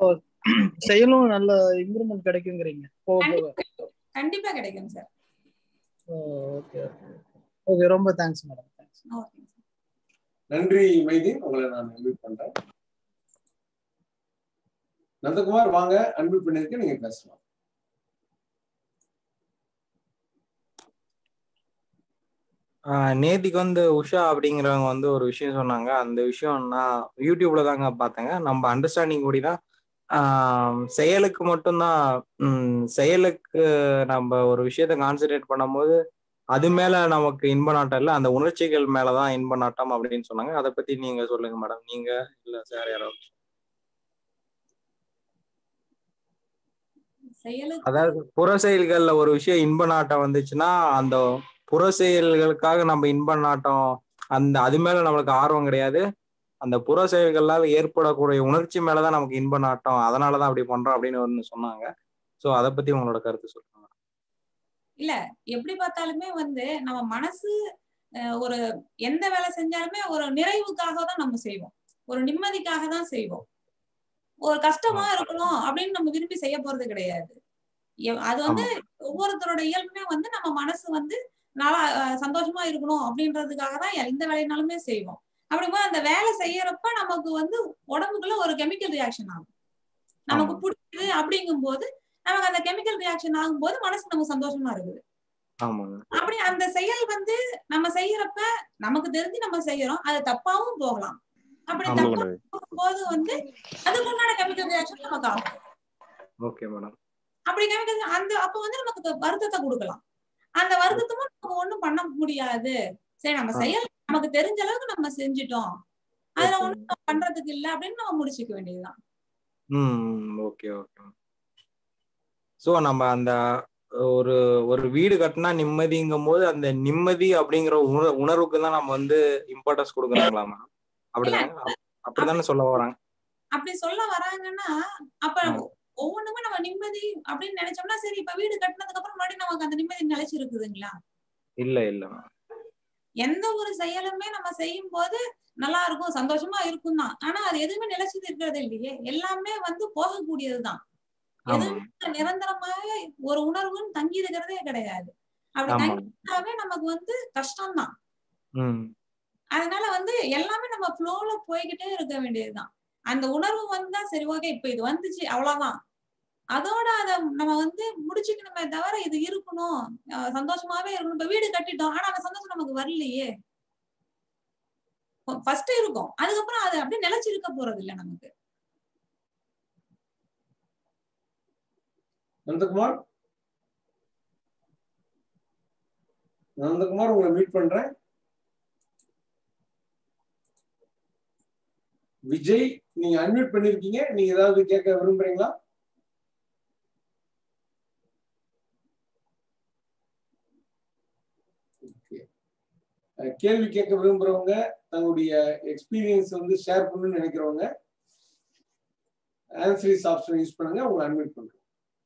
செயலும் நல்ல இம்ப்ரூவ்மெண்ட் கிடைக்குங்கிறீங்க போக போக
கண்டிப்பா கண்டிப்பா கிடைக்கும் சார்
ஓகே ஓகே ஓகே ரொம்ப தேங்க்ஸ் மேடம் தேங்க்ஸ்
ஓகே
நன்றி மைதீன் உங்களை நான் அன்மியூட் பண்றேன் நந்தகுமார் வாங்க அன்மியூட் பண்ணிருக்கேன் நீங்க பேசலாம்
ஆஹ் நேத்திக்கு வந்து உஷா அப்படிங்கிறவங்க வந்து ஒரு விஷயம் சொன்னாங்க அந்த விஷயம் நான் யூடியூப்ல தாங்க பார்த்தேங்க நம்ம அண்டர்ஸ்டாண்டிங் கூடி தான் ஆஹ் செயலுக்கு மட்டும்தான் ம், செயலுக்கு நம்ம ஒரு விஷயத்த கான்சென்ட்ரேட் பண்ணும்போது அது மேல நமக்கு இன்ப நாட்டம் இல்லை அந்த உணர்ச்சிகள் மேலதான் இன்ப நாட்டம் அப்படின்னு சொன்னாங்க அதை பத்தி நீங்க சொல்லுங்க மேடம் நீங்க இல்ல சார் யாராவது
செயலுக்கு
அதாவது புற செயல்கள்ல ஒரு விஷயம் இன்ப நாட்டம் வந்துச்சுன்னா அந்த புற செயல்களுக்காக நம்ம இன்ப நாட்டம் அந்த அது மேல நம்மளுக்கு ஆர்வம் கிடையாது அந்த புற செயல்களால் ஏற்படக்கூடிய உணர்ச்சி மேலதான் நமக்கு இன்ப நாட்டம் அதனாலதான் அப்படி பண்றோம் அப்படின்னு ஒண்ணு சொன்னாங்க சோ அதை பத்தி உங்களோட கருத்து சொல்லுங்க
இல்ல எப்படி பார்த்தாலுமே வந்து நம்ம மனசு அஹ், ஒரு எந்த வேலை செஞ்சாலுமே ஒரு நிறைவுக்காக தான் நம்ம செய்வோம் ஒரு நிம்மதிக்காக தான் செய்வோம் ஒரு கஷ்டமா இருக்கணும் அப்படின்னு நம்ம விரும்பி செய்ய போறது கிடையாது எ- அது வந்து ஒவ்வொருத்தரோட இயல்புமே வந்து நம்ம மனசு வந்து நல்லா அஹ், சந்தோஷமா இருக்கணும் அப்படின்றதுக்காக தான் எந்த வேலைனாலுமே செய்வோம் அப்படிங்கும்போது அந்த வேலை செய்யறப்ப நமக்கு வந்து உடம்புக்குள்ள ஒரு கெமிக்கல் ரியாக்ஷன் ஆகும் நமக்கு
ஆமா.
பிடிக்குது அப்படிங்கும்போது நமக்கு அந்த கெமிக்கல் ரியாக்ஷன் ஆகும்போது மனசு நமக்கு சந்தோஷமா இருக்குது
ஆமாங்க
அப்படி அந்த செயல் வந்து நம்ம செய்யறப்ப நமக்கு தெரிஞ்சு நம்ம செய்யறோம் அது தப்பாவும் போகலாம் அப்படி
ஆமா
தப்பா
மேடம்
போகும்போது வந்து அதுக்கு உண்டான கெமிக்கல் ரியாக்ஷன் நமக்கு ஆகும்
ஓகே மேடம்
அப்படி கெமிக்கல் அந்த அப்ப வந்து நமக்கு வருத்தத்தை கொடுக்கலாம் அந்த வருத்தமும் நமக்கு ஒண்ணும் பண்ண முடியாது சரி நம்ம
ஆ.
செயல் நமக்கு தெரிஞ்ச அளவுக்கு நம்ம செஞ்சுட்டோம் அதுல
ஓகே
ஒண்ணும் நம்ம பண்றதுக்கு இல்ல அப்படின்னு நம்ம முடிச்சுக்க வேண்டியதுதான்
ம் ஓகே ஓகே ஸோ நம்ம அந்த ஒரு ஒரு வீடு கட்டினா நிம்மதிங்கும் போது அந்த நிம்மதி அப்படிங்கிற உணர் உணர்வுக்கு தான் நம்ம வந்து இம்பார்ட்டன்ஸ் கொடுக்குறாங்களா மேம் அப்படிதானே அப்படிதானே சொல்ல வராங்க
அப்படி சொல்ல வராங்கன்னா அப்ப
ஆ.
ஒவ்வொன்றுமே நம்ம நிம்மதி அப்படின்னு நினைச்சோம்னா சரி இப்ப வீடு கட்டினதுக்கு அப்புறம் மறுபடியும் நமக்கு அந்த நிம்மதி நிலைச்சு இருக்குதுங்களா
இல்ல இல்ல மேம்
எந்த ஒரு செயலுமே நம்ம செய்யும் போது நல்லா இருக்கும் சந்தோஷமா இருக்கும் தான் ஆனா அது எதுவுமே நிலைச்சது இருக்கிறது இல்லையே எல்லாமே வந்து போகக்கூடியதுதான்
ஆமா
எதுவுமே நிரந்தரமாக ஒரு உணர்வுன்னு தங்கி இருக்கிறதே கிடையாது அப்படி
ஆமா
தங்கிட்டாவே நமக்கு வந்து கஷ்டம்தான்
ம்
அதனால வந்து எல்லாமே நம்ம ஃப்ளோல போய்கிட்டே இருக்க வேண்டியதுதான் அந்த உணர்வு வந்தா சரி ஓகே இப்ப இது வந்துச்சு அவ்வளவுதான் அதோட அத நம்ம வந்து முடிச்சுக்கணுமே தவிர இது இருக்கணும் அஹ் சந்தோஷமாவே இருக்கணும் இப்ப வீடு கட்டிட்டோம் ஆனா அந்த சந்தோஷம் நமக்கு வரலையே ஃபர்ஸ்ட் இருக்கும் அதுக்கப்புறம் அது அப்படியே நிலைச்சிருக்க போறது இல்ல நமக்கு
நந்தகுமார் நந்தகுமார் உங்களை மீட் பண்றேன் விஜய் நீங்க அன்மியூட் பண்ணிருக்கீங்க நீங்க ஏதாவது கேட்க விரும்புறீங்களா Okay. அஹ் கேள்வி கேட்க விரும்புறவங்க தங்களுடைய எக்ஸ்பீரியன்ஸ் வந்து ஷேர் பண்ணணும்னு நினைக்கிறவங்க ஆன்சரிஸ் ஆப்ஷன் யூஸ் பண்ணுங்க உங்களை அன்மியூட் பண்றேன்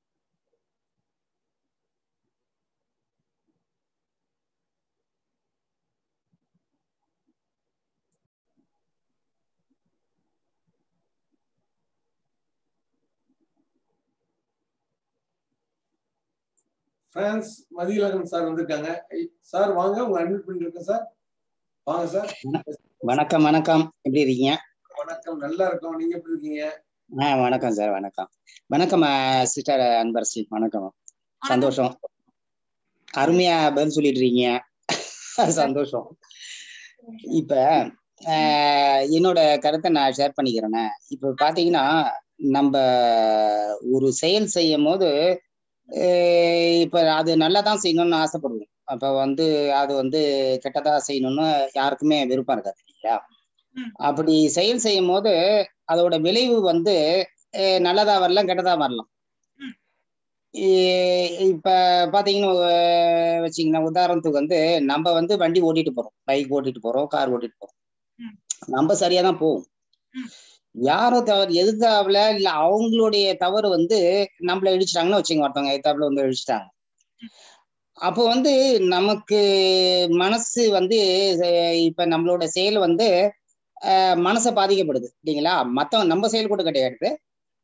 பிரான்ஸ் மதியழகன் சார் வந்திருக்காங்க ஐ- சார் வாங்க உங்க அட்மிட் பண்ணிருக்கேன் சார் வாங்க சார்
வணக்கம் வணக்கம் எப்படி இருக்கீங்க
வணக்கம் நல்லா இருக்கோம் நீங்க எப்படி இருக்கீங்க
ஆ வணக்கம் சார் வணக்கம் வணக்கம் சிஸ்டர் அன்பரசி வணக்கம் சந்தோஷம் அருமையா பதில் சொல்லிட்டு இருக்கீங்க சந்தோஷம் இப்ப ஆஹ், என்னோட கருத்தை நான் ஷேர் பண்ணிக்கிறேனே இப்ப பாத்தீங்கன்னா நம்ம ஒரு செயல் செய்யும் போது ஆஹ், இப்ப அது நல்லா தான் செய்யணும்னு ஆசைப்படுவோம் அப்ப வந்து அது வந்து கெட்டதா செய்யணும்னு யாருக்குமே விருப்பம் இருக்காது இல்லையா
ம்.
அப்படி செயல் செய்யும் போது அதோட விளைவு வந்து அஹ், நல்லதா வரலாம் கெட்டதா வரலாம்
ம்.
இ- இப்ப பாத்தீங்கன்னா அஹ், வச்சீங்கன்னா உதாரணத்துக்கு வந்து நம்ம வந்து வண்டி ஓட்டிட்டு போறோம் பைக் ஓட்டிட்டு போறோம் கார் ஓட்டிட்டு போறோம்
ம்.
நம்ம சரியா தான் போவோம்
ம்.
யாரோ தவறு எதிர்த்தாப்புல இல்ல அவங்களுடைய தவறு வந்து நம்மள இடிச்சிட்டாங்கன்னு வச்சுங்க ஒருத்தவங்க எதிர்த்தாப்புல வந்து இடிச்சிட்டாங்க அப்போ வந்து நமக்கு மனசு வந்து அஹ், இப்ப நம்மளோட செயல் வந்து அஹ், மனசை பாதிக்கப்படுது இல்லைங்களா மத்தவங்க நம்ம செயல் கூட கிடையாது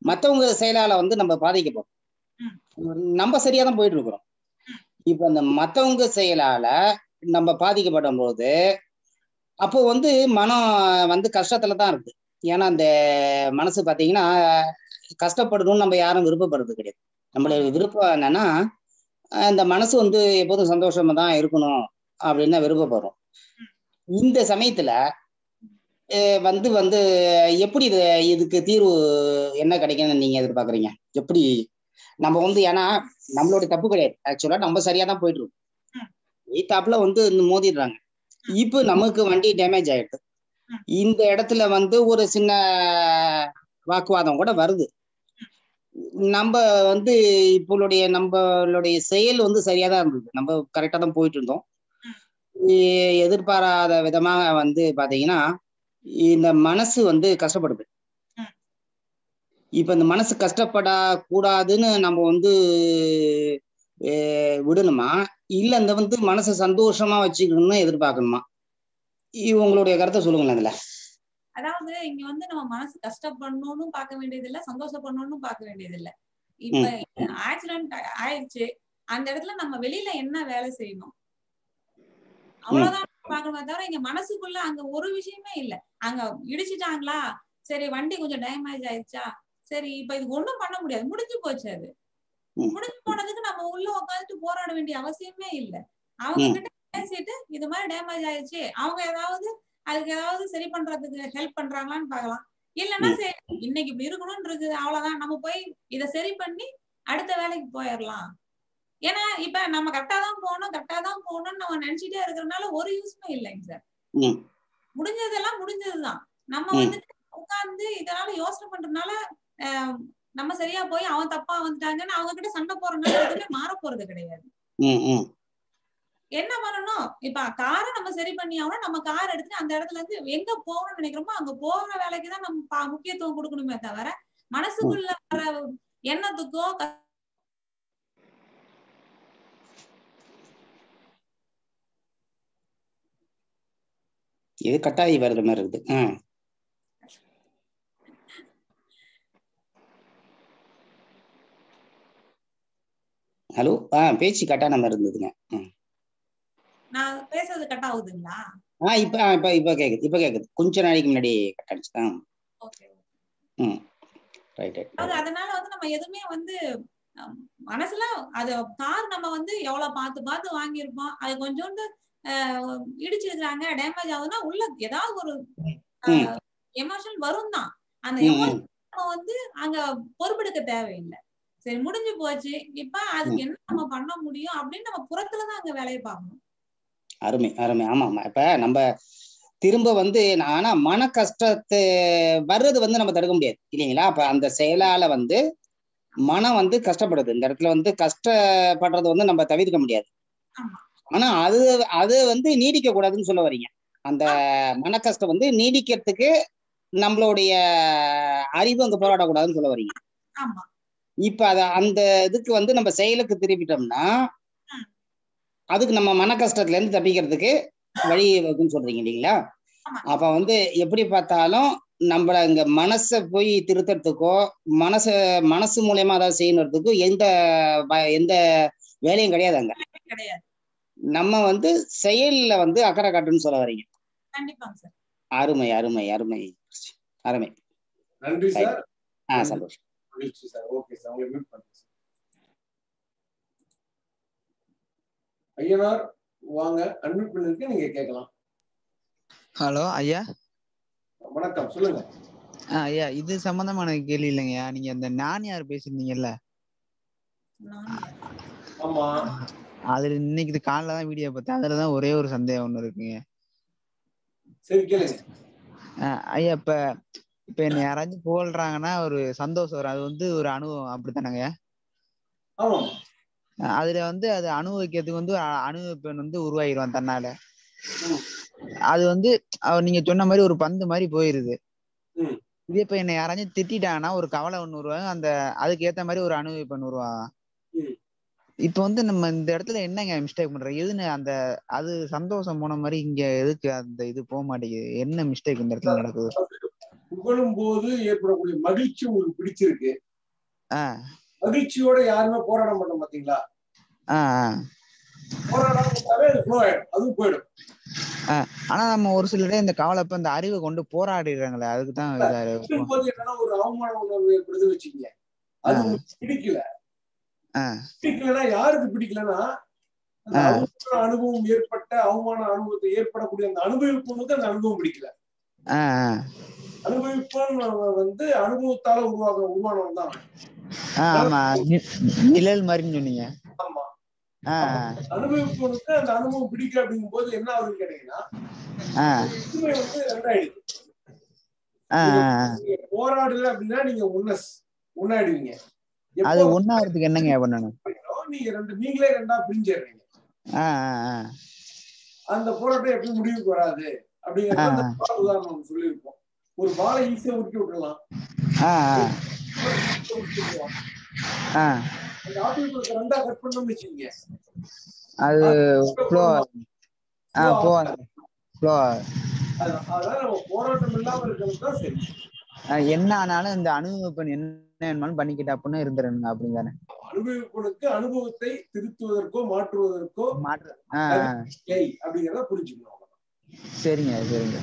மத்தவங்க செயலால வந்து நம்ம பாதிக்கப்படும் நம்ம சரியா தான் போயிட்டு இருக்கிறோம் இப்ப அந்த மத்தவங்க செயலால நம்ம பாதிக்கப்படும் போது அப்போ வந்து மனம் வந்து கஷ்டத்துல தான் இருக்கு ஏன்னா அந்த மனசு பாத்தீங்கன்னா கஷ்டப்படணும்னு நம்ம யாரும் விருப்பப்படுறது கிடையாது நம்மளோட விருப்பம் என்னன்னா அஹ் இந்த மனசு வந்து எப்போதும் சந்தோஷமா தான் இருக்கணும் அப்படின்னு தான் விருப்பப்படுறோம் இந்த சமயத்துல அஹ் வந்து வந்து எப்படி இது இதுக்கு தீர்வு என்ன கிடைக்கும்னு நீங்க எதிர்பார்க்கறீங்க எப்படி நம்ம வந்து ஏன்னா நம்மளோட தப்பு கிடையாது ஆக்சுவலா நம்ம சரியா தான் போயிட்டு இருக்கோம் எய்தாப்புல வந்து இந்த மோதிடுறாங்க இப்போ நமக்கு வண்டி டேமேஜ் ஆயிடுது இந்த இடத்துல வந்து ஒரு சின்ன வாக்குவாதம் கூட வருது நம்ம வந்து இப்பளுடைய நம்மளுடைய செயல் வந்து சரியா தான் இருந்தது நம்ம கரெக்டா தான் போயிட்டு இருந்தோம் எ- எதிர்பாராத விதமாக வந்து பாத்தீங்கன்னா இந்த மனசு வந்து கஷ்டப்படுது இப்ப இந்த மனசு கஷ்டப்படா கூடாதுன்னு நம்ம வந்து அஹ், விடணுமா இல்ல இந்த வந்து மனசை சந்தோஷமா வச்சுக்கணும்னு எதிர்பார்க்கணுமா இ- உங்களுடைய கருத்தை சொல்லுங்களேன் இதுல
அதாவது இங்க வந்து நம்ம மனசு கஷ்டப்படணும்னு பார்க்க வேண்டியது இல்ல சந்தோஷப்படணும்னு பார்க்க வேண்டியது இல்ல இப்ப ஆக்சிடென்ட் ஆயிடுச்சு அந்த இடத்துல நம்ம வெளியில என்ன வேலை செய்யணும் அவ்வளவுதான் பார்க்கணுமே தவிர இங்க மனசுக்குள்ள அங்க ஒரு விஷயமே இல்ல அங்க இடிச்சிட்டாங்களா சரி வண்டி கொஞ்சம் டேமேஜ் ஆயிடுச்சா சரி இப்ப இது ஒண்ணும் பண்ண முடியாது முடிஞ்சு போச்சு அது
ம்.
முடிஞ்சு போனதுக்கு நம்ம உள்ள உட்காந்துட்டு போராட வேண்டிய அவசியமே இல்ல அவங்க
ம்.
கிட்ட பேசிட்டு இது மாதிரி டேமேஜ் ஆயிடுச்சு அவங்க ஏதாவது அதுக்கு ஏதாவது சரி பண்றதுக்கு ஹெல்ப் பண்றாங்களான்னு பார்க்கலாம் இல்லைன்னா
ம்.
சரி இன்னைக்கு இப்படி இருக்கணும்னு இருக்குது அவ்வளவுதான் நம்ம போய் இதை சரி பண்ணி அடுத்த வேலைக்கு போயிடலாம் ஏன்னா இப்ப நம்ம கரெக்டா தான் போகணும் கரெக்டா தான் போகணும்னு நம்ம நினைச்சிட்டே இருக்கிறதுனால ஒரு யூஸ்மே இல்லைங்க சார்
ம்
முடிஞ்சதெல்லாம் முடிஞ்சதுதான் நம்ம
ம்.
வந்துட்டு உட்கார்ந்து இதனால யோசனை பண்றதுனால ஆஹ், நம்ம சரியா போய் அவன் தப்பா வந்துட்டாங்கன்னு அவங்க கிட்ட சண்டை போறதுனால எதுவுமே மாற போறது கிடையாது
ம் ம்
என்ன பண்ணணும் இப்ப காரை நம்ம சரி பண்ணி ஆகணும் நம்ம கார் எடுத்துட்டு அந்த இடத்துல இருந்து எங்க போகணும்னு நினைக்கிறோமோ அங்க போகிற வேலைக்கு தான் நம்ம பா- முக்கியத்துவம் கொடுக்கணுமே தவிர மனசுக்குள்ள வர எண்ணத்துக்கோ க-
இது கட்டாயி வருது மாதிரி இருக்குது ஆ ஹலோ ஆ பேச்சு கட்டான மாதிரி இருந்ததுங்க ம்.
நான் பேசுறது கட் ஆகுதுங்களா
ஆ இப்ப ஆ, இப்ப இப்ப கேக்குது இப்ப கேக்குது கொஞ்ச நாளைக்கு முன்னாடி கட்டாச்சு ஆ
ஓகே
ம் ரைட் ரைட்
அது அதனால வந்து நம்ம எதுவுமே வந்து அஹ், மனசுல அது கார் நம்ம வந்து எவ்வளவு பார்த்து பார்த்து வாங்கியிருப்போம் அது கொஞ்சோண்டு அஹ், இடிச்சிருக்காங்க டேமேஜ் ஆகுதுன்னா உள்ள ஏதாவது ஒரு
ம்
எமோஷன் வரும் தான் அந்த
ம்
எமோஷன்
ம்
நம்ம வந்து அங்க பொறுப்பெடுக்க தேவையில்லை சரி முடிஞ்சு போச்சு இப்ப அதுக்கு
ம்
என்ன நம்ம பண்ண முடியும் அப்படின்னு நம்ம புறத்துலதான் அங்க வேலையை பார்க்கணும்
அருமை அருமை ஆமா ஆமா இப்ப நம்ம திரும்ப வந்து ஆனா மன கஷ்டத்தை வர்றது வந்து நம்ம தடுக்க முடியாது இல்லைங்களா அப்ப அந்த செயலால வந்து மனம் வந்து கஷ்டப்படுது இந்த இடத்துல வந்து கஷ்டப்படுறது வந்து நம்ம தவிர்க்க முடியாது
ஆமா
ஆனா அது அது வந்து நீடிக்க கூடாதுன்னு சொல்ல வர்றீங்க அந்த மன கஷ்டம் வந்து நீடிக்கிறதுக்கு நம்மளுடைய அறிவு அங்க போராடக்கூடாதுன்னு சொல்ல வர்றீங்க
ஆமா
இப்ப அத அந்த இதுக்கு வந்து நம்ம செயலுக்கு திருப்பிட்டோம்னா
ம்.
அதுக்கு நம்ம மன கஷ்டத்துல இருந்து தப்பிக்கிறதுக்கு வழி இருக்குன்னு சொல்றீங்க இல்லைங்களா
ஆமா
அப்ப வந்து எப்படி பார்த்தாலும் நம்மள இங்க மனசை போய் திருத்தறதுக்கோ மனச மனசு மூலியமா ஏதாவது செய்யணுறதுக்கோ எந்த ப- எந்த வேலையும் கிடையாது அங்க
கிடையாது
நம்ம வந்து செயல்ல வந்து அக்கறை காட்டுன்னு சொல்ல வர்றீங்க
கண்டிப்பாங்க சார்
அருமை அருமை அருமை அருமை
நன்றி
Right.
சார்
ஆ சந்தோஷம்
மகிழ்ச்சி சார் ஓகே சார் உங்களை மீட் பண்ணுறேன் சார் ஐயனார் வாங்க அன்மியூட் பண்ணிருக்கேன் நீங்க கேட்கலாம்
ஹலோ ஐயா
வணக்கம் சொல்லுங்க
ஆ ஐயா இது சம்பந்தமான கேள்வி இல்லைங்கய்யா நீங்க அந்த நானியார் பேசியிருந்தீங்கல்ல
நான்
ஆமா
அதுல இன்னைக்கு இது காலைல தான் வீடியோ பார்த்தேன் அதுல தான் ஒரே ஒரு சந்தேகம் ஒண்ணு இருக்குங்க
சரி கேளுங்க
ஆ, ஐயா இப்ப இப்ப என்ன யாராச்சும் புகழ்றாங்கன்னா ஒரு சந்தோஷம் வரும் அது வந்து ஒரு அனுபவம் அப்படித்தானங்க
ஆமா
அதுல வந்து அது அனுபவிக்கிறதுக்கு வந்து ஒரு அ- அனுபவிப்பன் வந்து உருவாகிடுவான் தன்னால
ம்.
அது வந்து அவர் நீங்க சொன்ன மாதிரி ஒரு பந்து மாதிரி போயிருது
ம்.
இதே இப்ப என்ன யாராச்சும் திட்டிட்டாங்கன்னா ஒரு கவலை ஒண்ணு உருவாங்க அந்த அதுக்கு ஏத்த மாதிரி ஒரு அனுபவிப்பன் உருவாங்க
ம்.
இப்ப வந்து நம்ம இந்த இடத்துல என்னங்க மிஸ்டேக் பண்றோம் எதுன்னு அந்த அது சந்தோஷம் போன மாதிரி இங்க எதுக்கு அந்த இது போக மாட்டேங்குது என்ன மிஸ்டேக் இந்த இடத்துல நடக்குது
புகழும் போது ஏற்படக்கூடிய மகிழ்ச்சி உங்களுக்கு பிடிச்சிருக்கு
ஆஹ்
மகிழ்ச்சியோட யாருமே போராட மாட்டோம் பாத்தீங்களா
ஆஹ் ஆஹ்
போராடாம விட்டாவே அது flow ஆயிடும் அதுவும் போயிடும்
ஆஹ் ஆனா நம்ம ஒரு சிலரே இந்த கவலைப்ப இந்த அறிவை கொண்டு போராடிடுறாங்களே அதுக்கு தான் இதா இருக்கும்.
போது என்னன்னா ஒரு அவமான உணர்வு ஏற்படுது வச்சுக்கீங்க அது உங்களுக்கு பிடிக்கல
ஆஹ்
பிடிக்கலன்னா யாருக்கு பிடிக்கலன்னா அந்த
ஆ.
அவமான அனுபவம் ஏற்பட்ட அவமான அனுபவத்தை ஏற்படக்கூடிய அந்த அனுபவிப்பவனுக்கு அந்த அனுபவம் பிடிக்கல
ஆஹ் ஆஹ்
அனுபவிப்பவன் அவன் வந்து அனுபவத்தால உருவாக உருவானவன் தான் அவன்.
ஆஹ் ஆமா நி- நிழல் மாதிரின்னு சொன்னீங்க
ஆமா
ஆஹ் ஆஹ்
அனுபவிப்பவனுக்கு அந்த அனுபவம் பிடிக்கல அப்படிங்கும் போது என்ன ஆகுதுன்னு கேட்டீங்கன்னா
ஆஹ்
ஒற்றுமை வந்து ரெண்டாயிடுது
ஆஹ் ஆஹ்
நீங்க போராடல அப்படின்னா நீங்க ஒன்னஸ் ஒன்னாயிடுவீங்க
அது
எப்போ
ஒன்னாகிறதுக்கு என்னங்க பண்ணணும்
போராடுறீங்களோ, நீங்க ரெண்டு நீங்களே ரெண்டா பிரிஞ்சிடுறீங்க
ஆஹ் ஆஹ் ஆஹ்
அந்த போராட்டம் எப்படி முடிவுக்கு வராது அப்படிங்கறது அந்த பால் உதாரணம் சொல்லியிருப்போம் ஒரு பாலை ஈஸியா உருட்டி விட்டுறலாம்
ஆஹ் ஆஹ்
ஈஸியா உருட்டி விட்டுறலாம்.
ஆஹ்
அந்த ஆப்பிள் பழத்தை ரெண்டா கட் பண்ணோம்னு வச்சுக்கோங்க
அது ஃப்ளோ ஆ போ ஃப்ளோ
அதான். அதனால நம்ம போராட்டம் இல்லாம இருக்கிறது தான் சரி
என்ன ஆனாலும் இந்த அனுபவம் என்ன வேணுமாலும் பண்ணிக்கிட்டு அப்படின்னு இருந்துருங்க அப்படிங்கானே
அனுபவிப்பவனுக்கு அனுபவத்தை திருத்துவதற்கோ மாற்றுவதற்கோ
மாற்று ஆ ஆ.
இல்லை அப்படிங்கிறத புரிஞ்சுக்கணும்
சரிங்க சரிங்க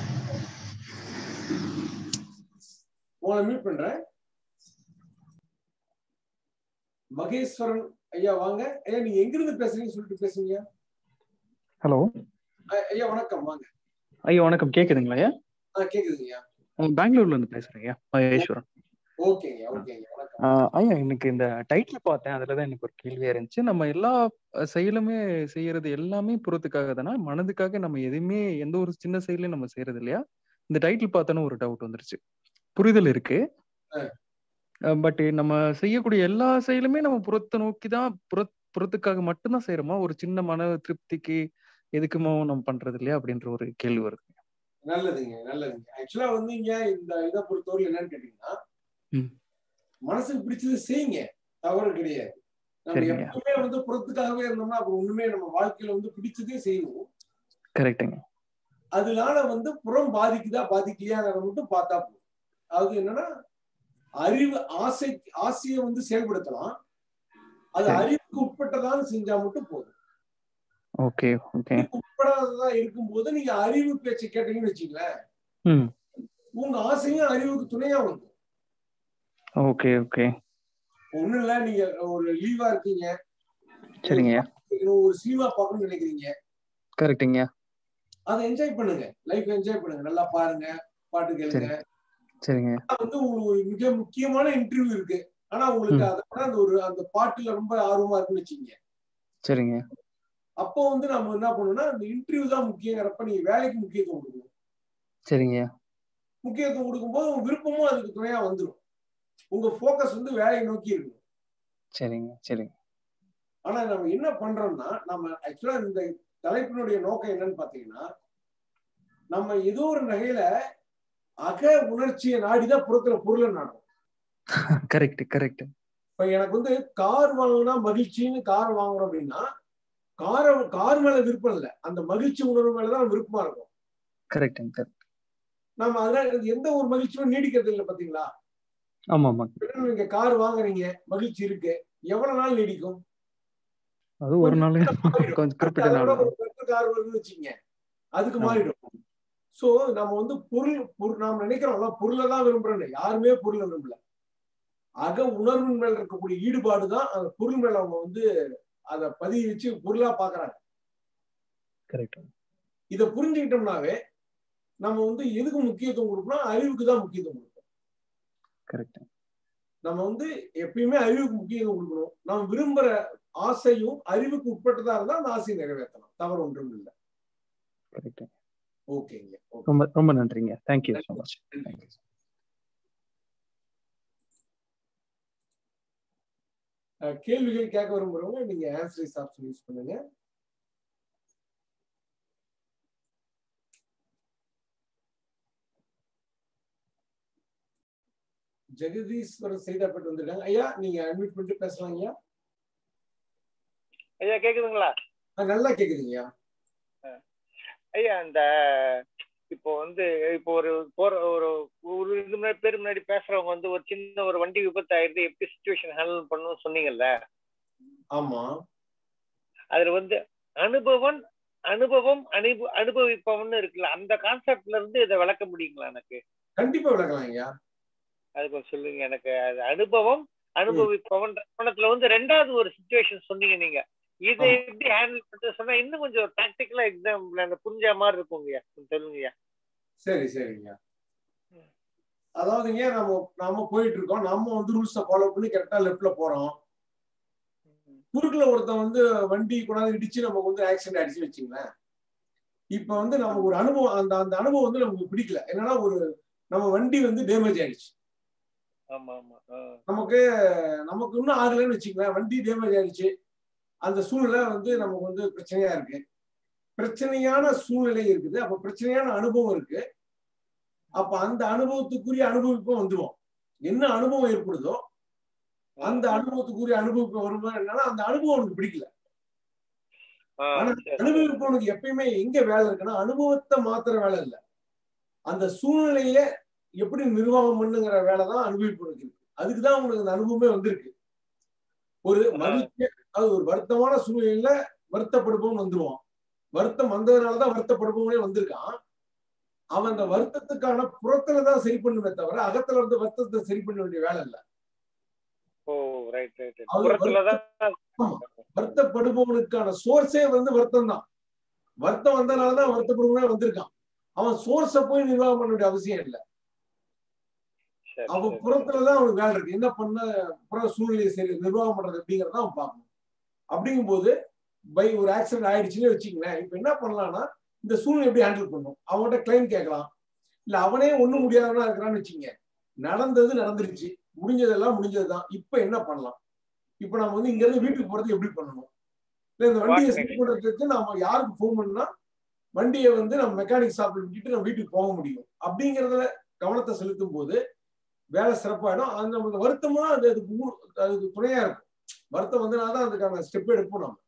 உங்களை மீட் பண்றேன் மகேஸ்வரன் ஐயா வாங்க ஐயா நீங்க எங்கிருந்து பேசுறீங்கன்னு சொல்லிட்டு பேசுங்க
ஹலோ
ஐ- ஐயா வணக்கம் வாங்க
ஐயா வணக்கம் கேக்குதுங்களா ஐயா
ஆ கேக்குதுங்கய்யா
உங்க பெங்களூர்ல இருந்து பேசுறேன் ஐயா மகேஸ்வரன்
ஓகேங்க ஓகேங்க வணக்கம்
ஆஹ் ஐயா எனக்கு இந்த டைட்டில் பார்த்தேன் அதுலதான் எனக்கு ஒரு கேள்வியா இருந்துச்சு நம்ம எல்லா அஹ், செயலுமே செய்யறது எல்லாமே புறத்துக்காக தானே மனதுக்காக நம்ம எதுவுமே எந்த ஒரு சின்ன செயலையும் நம்ம செய்யறது இல்லையா இந்த டைட்டில் பார்த்தோன்னு ஒரு டவுட் வந்துருச்சு புரிதல் இருக்கு
ஆ.
பட் நம்ம செய்யக்கூடிய எல்லா செயலுமே நம்ம புறத்தை நோக்கி தான் புற புறத்துக்காக மட்டும்தான் செய்யறோமா ஒரு சின்ன மன திருப்திக்கு எதுக்குமோ நம்ம பண்றது இல்லையா அப்படின்ற ஒரு கேள்வி வருது
நல்லதுங்க நல்லதுங்க ஆக்சுவலா வந்து இங்க இந்த இதை பொறுத்தவரை என்னன்னு கேட்டீங்கன்னா
ம்.
மனசுக்கு பிடிச்சது செய்யுங்க தவறு கிடையாது நம்ம
சரிங்க.
எப்பவுமே வந்து புறத்துக்காகவே இருந்தோம்னா அப்புறம் ஒண்ணுமே நம்ம வாழ்க்கையில வந்து பிடிச்சதே செய்யணும்
கரெக்டுங்க
அதனால வந்து புறம் பாதிக்குதா பாதிக்கலையாங்கிறத மட்டும் பார்த்தா போதும் அது என்னன்னா அறிவு ஆசை ஆசையை வந்து செயல்படுத்தலாம் அது
சரி.
அறிவுக்கு உட்பட்டதான்னு செஞ்சா மட்டும் போதும்
ஓகே ஓகே
உட்படாததா இருக்கும்போது நீங்க அறிவு பேச்சை கேட்டீங்கன்னு வச்சுங்களேன்
ம்
உங்க ஆசையும் அறிவுக்கு துணையா வந்து
ஓகே ஓகே
ஒண்ணும் இல்ல நீங்க ஒரு லீவா இருக்கீங்க
சரிங்க
ஒரு சினிமா பார்க்கணும்னு நினைக்கிறீங்க
கரெக்டுங்க
அதை என்ஜாய் பண்ணுங்க லைஃப் என்ஜாய் பண்ணுங்க நல்லா பாருங்க பாட்டு கேளுங்க
சரிங்க
ஆனா வந்து உங்களுக்கு ஒரு மிக முக்கியமான இன்டர்வியூ இருக்கு ஆனா உங்களுக்கு அதை விட அந்த ஒரு அந்த பாட்டுல ரொம்ப ஆர்வமா இருக்குன்னு வச்சுக்கீங்க
சரிங்க
அப்போ வந்து நம்ம என்ன பண்ணணும்னா அந்த இன்டர்வியூ தான் முக்கியங்கிறப்ப நீங்க வேலைக்கு முக்கியத்துவம் கொடுக்கணும்
சரிங்க
முக்கியத்துவம் கொடுக்கும்போது உங்க விருப்பமும் அதுக்கு துணையா வந்துடும் உங்க ஃபோக்கஸ் வந்து வேலையை நோக்கி இருக்கணும்
சரிங்க சரிங்க
ஆனா நம்ம என்ன பண்றோம்னா நம்ம ஆக்சுவலா இந்த தலைப்பினுடைய நோக்கம் என்னன்னு பாத்தீங்கன்னா நம்ம ஏதோ ஒரு நகையில அக உணர்ச்சியை நாடிதான் புறத்துல பொருளை நாடும்
கரெக்ட் கரெக்ட்
இப்ப எனக்கு வந்து கார் வாங்கினா மகிழ்ச்சின்னு கார் வாங்குறோம் அப்படின்னா கார கார் மேல விருப்பம் இல்லை அந்த மகிழ்ச்சி உணர்வு மேலதான் விருப்பமா இருக்கும்
கரெக்டுங்க கரெக்ட்
நம்ம அதனால எந்த ஒரு மகிழ்ச்சியும் நீடிக்கிறது இல்லை பாத்தீங்களா
ஆமா ஆமா
நீங்க கார் வாங்குறீங்க மகிழ்ச்சி இருக்கு எவ்வளவு நாள் நீடிக்கும்
அது ஒரு நாள் கொஞ்சம் குறிப்பிட்ட
அதை விட
நாள்
ஒரு பெரிய கார் வருதுன்னு வச்சுக்கங்க அதுக்கு மாறிடும் சோ நம்ம வந்து பொருள் பொருள் நாம் நினைக்கிறோம்ல பொருளை தான் விரும்புறோம்னு யாருமே பொருளை விரும்பல அக உணர்வு மேல இருக்கக்கூடிய ஈடுபாடு தான் அந்த பொருள் மேல அவங்க வந்து அதை பதிய வச்சு பொருளா பாக்குறாங்க
கரெக்ட்
இதை புரிஞ்சுக்கிட்டோம்னாவே நம்ம வந்து எதுக்கு முக்கியத்துவம் கொடுக்கணும் அறிவுக்கு தான் முக்கியத்துவம் கொடுக்கணும்
கரெக்ட்
நம்ம வந்து எப்பயுமே அறிவுக்கு முக்கியத்துவம் கொடுக்கணும் நம்ம விரும்புற ஆசையும் அறிவுக்கு உட்பட்டதா இருந்தா அந்த ஆசையை நிறைவேற்றலாம் தவறு ஒன்றும் இல்லை
கரெக்ட்
ஓகேங்க ஓகே
ரொம்ப ரொம்ப நன்றிங்க தேங்க்யூ ஸோ மச்
அஹ் கேள்விகள் கேட்க விரும்புறவங்க நீங்க ஆன்சரிஸ் ஆப்ஷன் யூஸ் பண்ணுங்க ஜெகதீஸ்வரர் செய்தாப்பட்டு வந்திருக்காங்க ஐயா நீங்க அட்மிட் பண்ணிட்டு பேசலாம் ஐயா
ஐயா கேக்குதுங்களா
அஹ் நல்லா கேக்குதுங்க ஐயா
ஐயா இந்த இப்போ வந்து இப்போ ஒரு போற ஒரு ஒரு இது முன்னாடி பேர் முன்னாடி பேசுறவங்க வந்து ஒரு சின்ன ஒரு வண்டி விபத்து ஆயிடுது எப்படி சுச்சுவேஷன் ஹேண்டில் பண்ணணும்னு சொன்னீங்கல்ல
ஆமா
அதுல வந்து அனுபவம் அனுபவம் அனுப அனுபவிப்பவன் இருக்குல்ல அந்த கான்செப்ட்ல இருந்து இதை விளக்க முடியுங்களா எனக்கு
கண்டிப்பா விளக்கலாம் ஐயா
அது கொஞ்சம் சொல்லுங்க எனக்கு அது அனுபவம் அனுபவிப்பவன் பணத்துல வந்து ரெண்டாவது ஒரு சுச்சுவேஷன் சொன்னீங்க நீங்க இதை
ஆமா.
எப்படி ஹேண்டில் பண்றது சொன்னா இன்னும் கொஞ்சம் ப்ராக்டிக்கலா எக்ஸாம்பிள் அந்த புரிஞ்ச மாதிரி இருக்குங்கய்யா கொஞ்சம் சொல்லுங்கய்யா
சரி சரிங்க அதாவதுங்க நம்ம நாம போயிட்டு இருக்கோம் நம்ம வந்து ரூல்ஸை ஃபாலோ பண்ணி கரெக்டா லெஃப்ட்ல போறோம் குறுக்குல ஒருத்தன் வந்து வண்டி கொண்டாந்து இடிச்சு நமக்கு வந்து ஆக்சிடென்ட் ஆயிடுச்சு வச்சுங்களேன் இப்ப வந்து நமக்கு ஒரு அனுபவம் அந்த அந்த அனுபவம் வந்து நமக்கு பிடிக்கல என்னன்னா ஒரு நம்ம வண்டி வந்து டேமேஜ் ஆயிடுச்சு
ஆமா ஆமா ஆ.
நமக்கு நமக்கு இன்னும் ஆகலைன்னு வச்சுங்களேன் வண்டி டேமேஜ் ஆயிடுச்சு அந்த சூழ்நிலை வந்து நமக்கு வந்து பிரச்சனையா இருக்கு பிரச்சனையான சூழ்நிலை இருக்குது அப்ப பிரச்சனையான அனுபவம் இருக்கு அப்ப அந்த அனுபவத்துக்குரிய அனுபவிப்பும் வந்துடும் என்ன அனுபவம் ஏற்படுதோ அந்த அனுபவத்துக்குரிய அனுபவிப்பு வரும்போது என்னன்னா அந்த அனுபவம் உனக்கு பிடிக்கல
ஆ,
ஆனா
சரி.
அனுபவிப்பவனுக்கு எப்பயுமே எங்க வேலை இருக்குன்னா அனுபவத்தை மாத்திர வேலை இல்ல அந்த சூழ்நிலைய எப்படி நிர்வாகம் பண்ணுங்கிற வேலை தான் அனுபவிப்பவனுக்கு இருக்கு அதுக்குதான் உங்களுக்கு அந்த அனுபவமே வந்திருக்கு ஒரு மகிழ்ச்சி அது ஒரு வருத்தமான சூழ்நிலையில வருத்தப்படுபவன் வந்துருவான் வருத்தம் வந்ததுனாலதான் வருத்தப்படுபவனே வந்திருக்கான் அவன் அந்த வருத்தத்துக்கான புறத்துல தான் சரி பண்ணுமே தவிர அகத்துல வந்து வருத்தத்தை சரி பண்ண வேண்டிய வேலை இல்ல
ஓ ரைட் ரைட் ரைட்
அது
புறத்துலதான்
வருத்தப்படுபவனுக்கான சோர்ஸே வந்து வருத்தம் தான் வருத்தம் வந்தனாலதான் வருத்தப்படுபவனே வந்திருக்கான் அவன் சோர்ஸ போய் நிர்வாகம் பண்ண வேண்டிய அவசியம் இல்லை
சரி
அவன்
சரி
புறத்துலதான் அவனுக்கு வேலை இருக்கு என்ன பண்ண புற சூழ்நிலையை சரி நிர்வாகம் பண்றது அப்படிங்கறத அவன் பார்க்கணும் அப்படிங்கும்போது பை ஒரு ஆக்சிடென்ட் ஆயிடுச்சுன்னு வச்சுங்களேன் இப்ப என்ன பண்ணலாம்னா இந்த சூழ்நிலை எப்படி ஹேண்டில் பண்ணும் அவன்கிட்ட கிளைம் கேட்கலாம் இல்ல அவனே ஒண்ணும் முடியாதவனா இருக்கிறான்னு வச்சுங்க நடந்தது நடந்துருச்சு முடிஞ்சதெல்லாம் முடிஞ்சதுதான் இப்ப என்ன பண்ணலாம் இப்ப நம்ம வந்து இங்க இருந்து வீட்டுக்கு போறது எப்படி பண்ணணும் இல்ல இந்த வண்டியை சரி பண்றதுக்கு நாம யாருக்கு ஃபோன் பண்ணா வண்டியை வந்து நம்ம மெக்கானிக் ஷாப்ல விட்டுட்டு நம்ம வீட்டுக்கு போக முடியும் அப்படிங்கறதுல கவனத்தை செலுத்தும் போது வேலை சிறப்பாயிடும் அந்த நமக்கு வருத்தமா அது அதுக்கு ஊ- அதுக்கு துணையா இருக்கும் வருத்தம் வந்தனால தான் அதுக்கான ஸ்டெப் எடுப்போம் நம்ம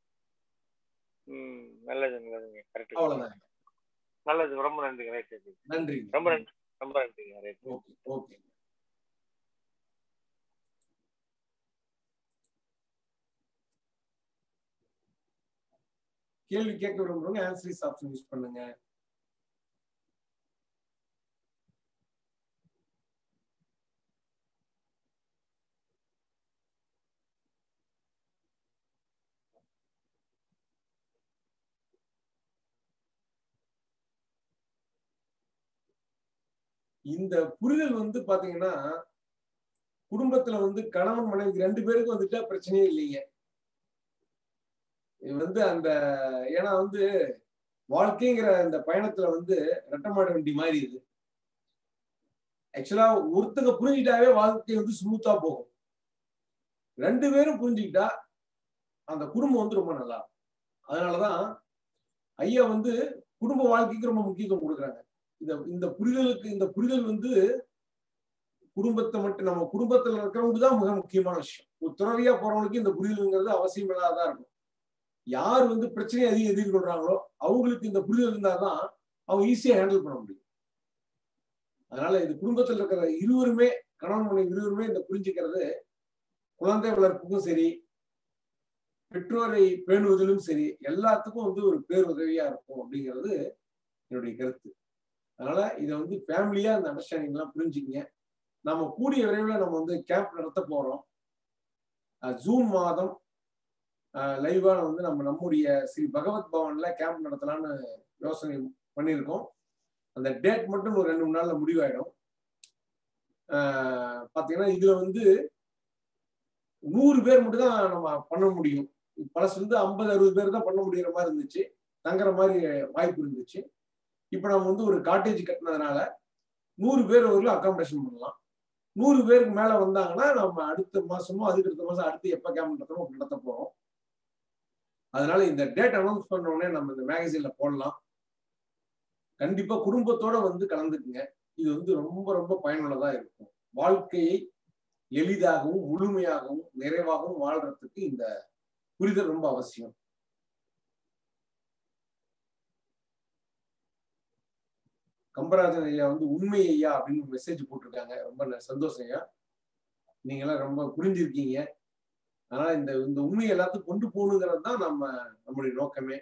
ம் நல்லது நல்லதுங்க கரெக்ட்
அவ்வளவுதான்
நல்லது ரொம்ப நன்றிங்க ரைட் ரைட்
நன்றி
ரொம்ப நன்றி ரொம்ப நன்றிங்க ரைட்
ஓகே ஓகே கேள்வி கேட்க விரும்புறவங்க ஆன்சரிஸ் ஆப்ஷன் யூஸ் பண்ணுங்க இந்த புரிதல் வந்து பாத்தீங்கன்னா குடும்பத்துல வந்து கணவன் மனைவி ரெண்டு பேருக்கும் வந்துட்டா பிரச்சனையே இல்லைங்க இது வந்து அந்த ஏன்னா வந்து வாழ்க்கைங்கிற அந்த பயணத்துல வந்து ரெட்டமாடு வண்டி மாதிரி இது ஆக்சுவலா ஒருத்தங்க புரிஞ்சுக்கிட்டாவே வாழ்க்கை வந்து ஸ்மூத்தா போகும் ரெண்டு பேரும் புரிஞ்சுக்கிட்டா அந்த குடும்பம் வந்து ரொம்ப நல்லா இருக்கும். அதனாலதான் ஐயா வந்து குடும்ப வாழ்க்கைக்கு ரொம்ப முக்கியத்துவம் கொடுக்குறாங்க இந்த இந்த புரிதலுக்கு இந்த புரிதல் வந்து குடும்பத்தை மட்டும் நம்ம குடும்பத்துல இருக்கிறவங்களுக்கு தான் மிக முக்கியமான விஷயம் ஒரு துறவியா போறவங்களுக்கு இந்த புரிதலுங்கிறது அவசியம் இல்லாததா இருக்கும் யார் வந்து பிரச்சனையை அதிகம் எதிர்கொள்றாங்களோ அவங்களுக்கு இந்த புரிதல் இருந்தாதான் அவங்க ஈஸியா ஹேண்டில் பண்ண முடியும் அதனால இது குடும்பத்தில் இருக்கிற இருவருமே கணவன் மனைவி இருவருமே இந்த புரிஞ்சுக்கிறது குழந்தை வளர்ப்புக்கும் சரி பெற்றோரை பேணுவதிலும் சரி எல்லாத்துக்கும் வந்து ஒரு பேருதவியா இருக்கும் அப்படிங்கிறது என்னுடைய கருத்து அதனால இதை வந்து ஃபேமிலியா இந்த அண்டர்ஸ்டாண்டிங் எல்லாம் புரிஞ்சுக்கங்க நம்ம கூடிய விரைவில் நம்ம வந்து கேம்ப் நடத்த போறோம் ஜூன் மாதம் லைவா வந்து நம்ம நம்முடைய ஸ்ரீ பகவத் பவன்ல கேம்ப் நடத்தலாம்னு யோசனை பண்ணியிருக்கோம் அந்த டேட் மட்டும் ஒரு ரெண்டு மூணு நாள்ல முடிவாயிடும் ஆஹ் பாத்தீங்கன்னா இதுல வந்து நூறு பேர் மட்டும் தான் நம்ம பண்ண முடியும் பழசு வந்து ஐம்பது அறுபது பேர் தான் பண்ண முடியற மாதிரி இருந்துச்சு தங்குற மாதிரி வாய்ப்பு இருந்துச்சு இப்போ நம்ம வந்து ஒரு காட்டேஜ் கட்டினதுனால நூறு பேர் வரையிலும் அகாமடேஷன் பண்ணலாம் நூறு பேருக்கு மேல வந்தாங்கன்னா நம்ம அடுத்த மாசமோ அதுக்கு அடுத்த மாசம் அடுத்து எப்ப கேம்ப் நடத்துறோம் அப்ப நடத்த போறோம் அதனால இந்த டேட் அனௌன்ஸ் பண்ண உடனே நம்ம இந்த மேகசின்ல போடலாம் கண்டிப்பா குடும்பத்தோட வந்து கலந்துக்குங்க இது வந்து ரொம்ப ரொம்ப பயனுள்ளதா இருக்கும் வாழ்க்கையை எளிதாகவும் முழுமையாகவும் நிறைவாகவும் வாழ்றதுக்கு இந்த புரிதல் ரொம்ப அவசியம் கம்பராஜன் ஐயா வந்து உண்மை ஐயா அப்படின்னு மெசேஜ் போட்டிருக்காங்க ரொம்ப ந- சந்தோஷம் ஐயா நீங்க எல்லாம் ரொம்ப புரிஞ்சிருக்கீங்க அதனால இந்த இந்த உண்மை எல்லாத்துக்கும் கொண்டு போகணுங்கிறது தான் நம்ம நம்மளுடைய நோக்கமே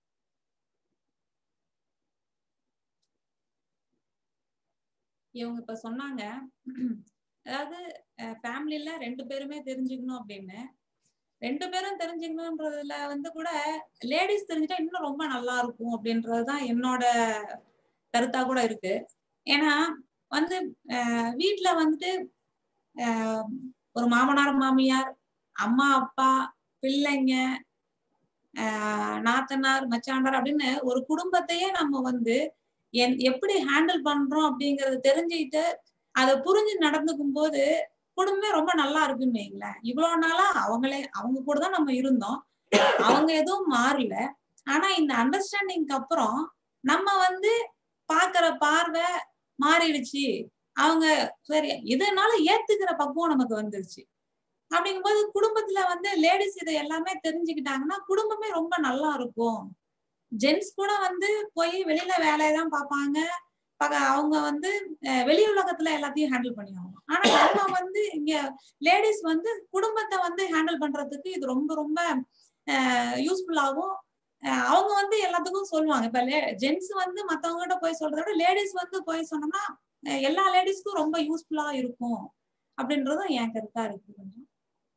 இவங்க இப்ப சொன்னாங்க அதாவது ஃபேமிலில ரெண்டு பேருமே தெரிஞ்சுக்கணும் அப்படின்னு ரெண்டு பேரும் தெரிஞ்சுக்கணுன்றதுல வந்து கூட லேடிஸ் தெரிஞ்சுட்டா இன்னும் ரொம்ப நல்லா இருக்கும் அப்படின்றதுதான் என்னோட கருத்தா கூட இருக்கு ஏன்னா வந்து அஹ் வீட்ல வந்துட்டு அஹ் ஒரு மாமனார் மாமியார் அம்மா அப்பா பிள்ளைங்க ஆஹ் நாத்தனார் மச்சாண்டார் அப்படின்னு ஒரு குடும்பத்தையே நம்ம வந்து என் எப்படி ஹேண்டில் பண்றோம் அப்படிங்கறது தெரிஞ்சுக்கிட்டு அதை புரிஞ்சு நடந்துக்கும் போது குடும்பமே ரொம்ப நல்லா இருக்குன்னு வைங்களேன் இவ்வளவு நாளா அவங்களே அவங்க கூட தான் நம்ம இருந்தோம் அவங்க எதுவும் மாறல ஆனா இந்த அண்டர்ஸ்டாண்டிங்க்கு அப்புறம் நம்ம வந்து பாக்குற பார்வை மாறிடுச்சு அவங்க சரி இதனால ஏத்துக்கிற பக்குவம் நமக்கு வந்துருச்சு அப்படிங்கும்போது குடும்பத்துல வந்து லேடிஸ் இதை எல்லாமே தெரிஞ்சுக்கிட்டாங்கன்னா குடும்பமே ரொம்ப நல்லா இருக்கும் ஜென்ஸ் கூட வந்து போய் வெளியில வேலையை தான் பார்ப்பாங்க பக அவங்க வந்து அஹ் வெளி உலகத்துல எல்லாத்தையும் ஹேண்டில் பண்ணிடுவாங்க ஆனா நம்ம வந்து இங்க லேடிஸ் வந்து குடும்பத்தை வந்து ஹேண்டில் பண்றதுக்கு இது ரொம்ப ரொம்ப யூஸ்ஃபுல்லாகவும் அவங்க வந்து எல்லாத்துக்கும் சொல்லுவாங்க இப்ப ஜென்ஸ் வந்து மத்தவங்க கிட்ட போய் சொல்றதை விட லேடிஸ் வந்து போய் சொன்னோம்னா அஹ் எல்லா லேடிஸ்க்கும் ரொம்ப யூஸ்ஃபுல்லா இருக்கும் அப்படின்றதும் என் கருத்தா இருக்கு கொஞ்சம்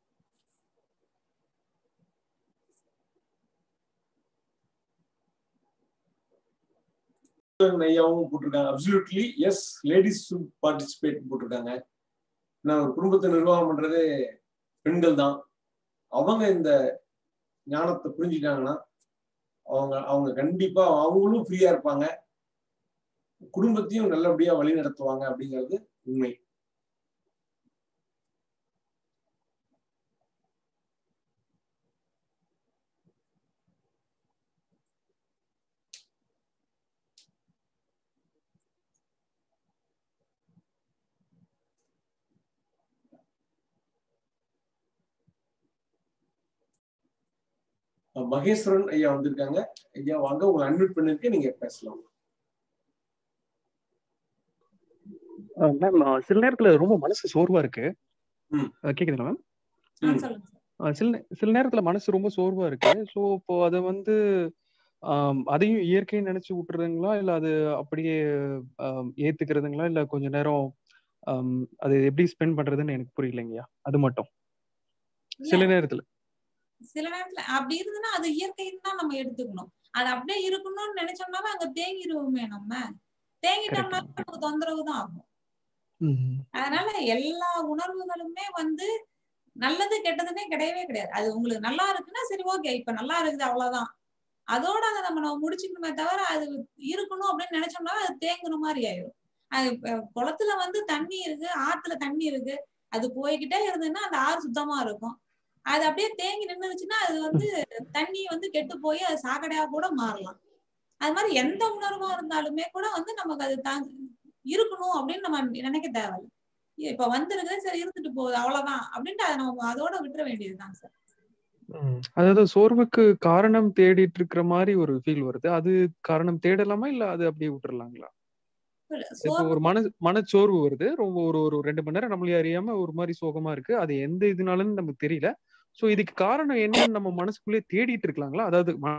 ஐயாவும் போட்டிருக்காங்க அப்சல்யூட்லி எஸ் லேடிஸ் பார்ட்டிசிபேட் போட்டிருக்காங்க நான் ஒரு குடும்பத்தை நிர்வாகம் பண்றதே பெண்கள் தான் அவங்க இந்த ஞானத்தை புரிஞ்சுட்டாங்கன்னா அவங்க அவங்க கண்டிப்பா அவங்களும் ஃப்ரீயா இருப்பாங்க குடும்பத்தையும் நல்லபடியா வழி நடத்துவாங்க அப்படிங்கிறது உண்மை மகேஸ்வரன் ஐயா வந்திருக்காங்க ஐயா வாங்க உங்களை அட்மிட் பண்ணிருக்கேன் நீங்க பேசலாம்
மேம் சில நேரத்துல ரொம்ப மனசு சோர்வா இருக்கு
ம்.
அஹ் கேக்குதுங்களா மேம்
ஆ, சொல்லுங்க
அஹ் சில நே- சில நேரத்துல மனசு ரொம்ப சோர்வா இருக்கு ஸோ இப்போ அதை வந்து ஆம், அதையும் இயற்கையை நினைச்சு விட்டுறதுங்களா இல்ல அது அப்படியே ஆம், ஏத்துக்கிறதுங்களா இல்ல கொஞ்ச நேரம் ஆம், அது எப்படி ஸ்பெண்ட் பண்றதுன்னு எனக்கு புரியலைங்கய்யா அது மட்டும் சில
இல்ல
நேரத்துல
சில நேரத்துல அப்படி இருந்ததுன்னா அது இயற்கைன்னு தான் நம்ம எடுத்துக்கணும் அது அப்படியே இருக்கணும்னு நினைச்சோம்னாலும் அங்க தேங்கிடுவோமே நம்ம தேங்கிட்டோம்னா நமக்கு தொந்தரவு தான் ஆகும்
ம்.
அதனால எல்லா உணர்வுகளுமே வந்து நல்லது கெட்டதுன்னே கிடையவே கிடையாது அது உங்களுக்கு நல்லா இருக்குன்னா சரி ஓகே இப்ப நல்லா இருக்குது அவ்வளவுதான் அதோட அதை நம்ம நம்ம முடிச்சுக்கணுமே தவிர அது இருக்கணும் அப்படின்னு நினைச்சோம்னா அது தேங்குன மாதிரி ஆயிரும் அது இப்ப குளத்துல வந்து தண்ணி இருக்கு ஆத்துல தண்ணி இருக்கு அது போய்கிட்டே இருந்ததுன்னா அந்த ஆறு சுத்தமா இருக்கும் அது அப்படியே தேங்கி நின்னுச்சுன்னா அது வந்து தண்ணி வந்து கெட்டு போய் அது சாக்கடையா கூட மாறலாம் அது மாதிரி எந்த உணர்வா இருந்தாலுமே கூட வந்து நமக்கு அது தாங்க இருக்கணும் அப்படின்னு நம்ம நினைக்க தேவையில்லை இப்ப வந்திருக்குது சரி இருந்துட்டு போகுது அவ்வளவுதான் அப்படின்ட்டு அதை நம்ம அதோட விட்டுற வேண்டியதுதான் சார்
ம். அதாவது சோர்வுக்கு காரணம் தேடிட்டு இருக்கிற மாதிரி ஒரு ஃபீல் வருது அது காரணம் தேடலாமா இல்ல அது அப்படியே விட்டுறலாங்களா இப்போ
சோர்வு
ஒரு மன மனச்சோர்வு வருது ரொம்ப ஒரு ஒரு ரெண்டு மணி நேரம் நம்மளே அறியாம ஒரு மாதிரி சோகமா இருக்கு அது எந்த இதுனாலன்னு நமக்கு தெரியல சோ இதுக்கு காரணம் என்னன்னு நம்ம மனசுக்குள்ளே தேடிட்டு இருக்கலாங்களா அதாவது ம-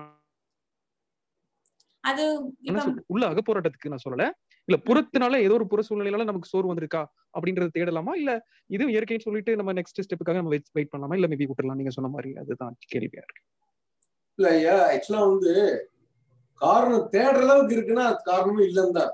அது இப்ப
மனசு உள்ள அகப்போராட்டத்துக்கு நான் சொல்லல இல்ல புறத்தினால ஏதோ ஒரு புற சூழ்நிலையால நமக்கு சோர்வு வந்திருக்கா அப்படின்றத தேடலாமா இல்ல இது இயற்கைன்னு சொல்லிட்டு நம்ம நெக்ஸ்ட் ஸ்டெப்புக்காக நம்ம வெயிட் பண்ணலாமா இல்ல மேபி விட்டுறலாம் நீங்க சொன்ன மாதிரி அதுதான் கேள்வியா இருக்கு
இல்ல ஐயா ஆக்சுவலா வந்து காரணம் தேடுற அளவுக்கு இருக்குன்னா அது காரணமே இல்லைன்னு தான்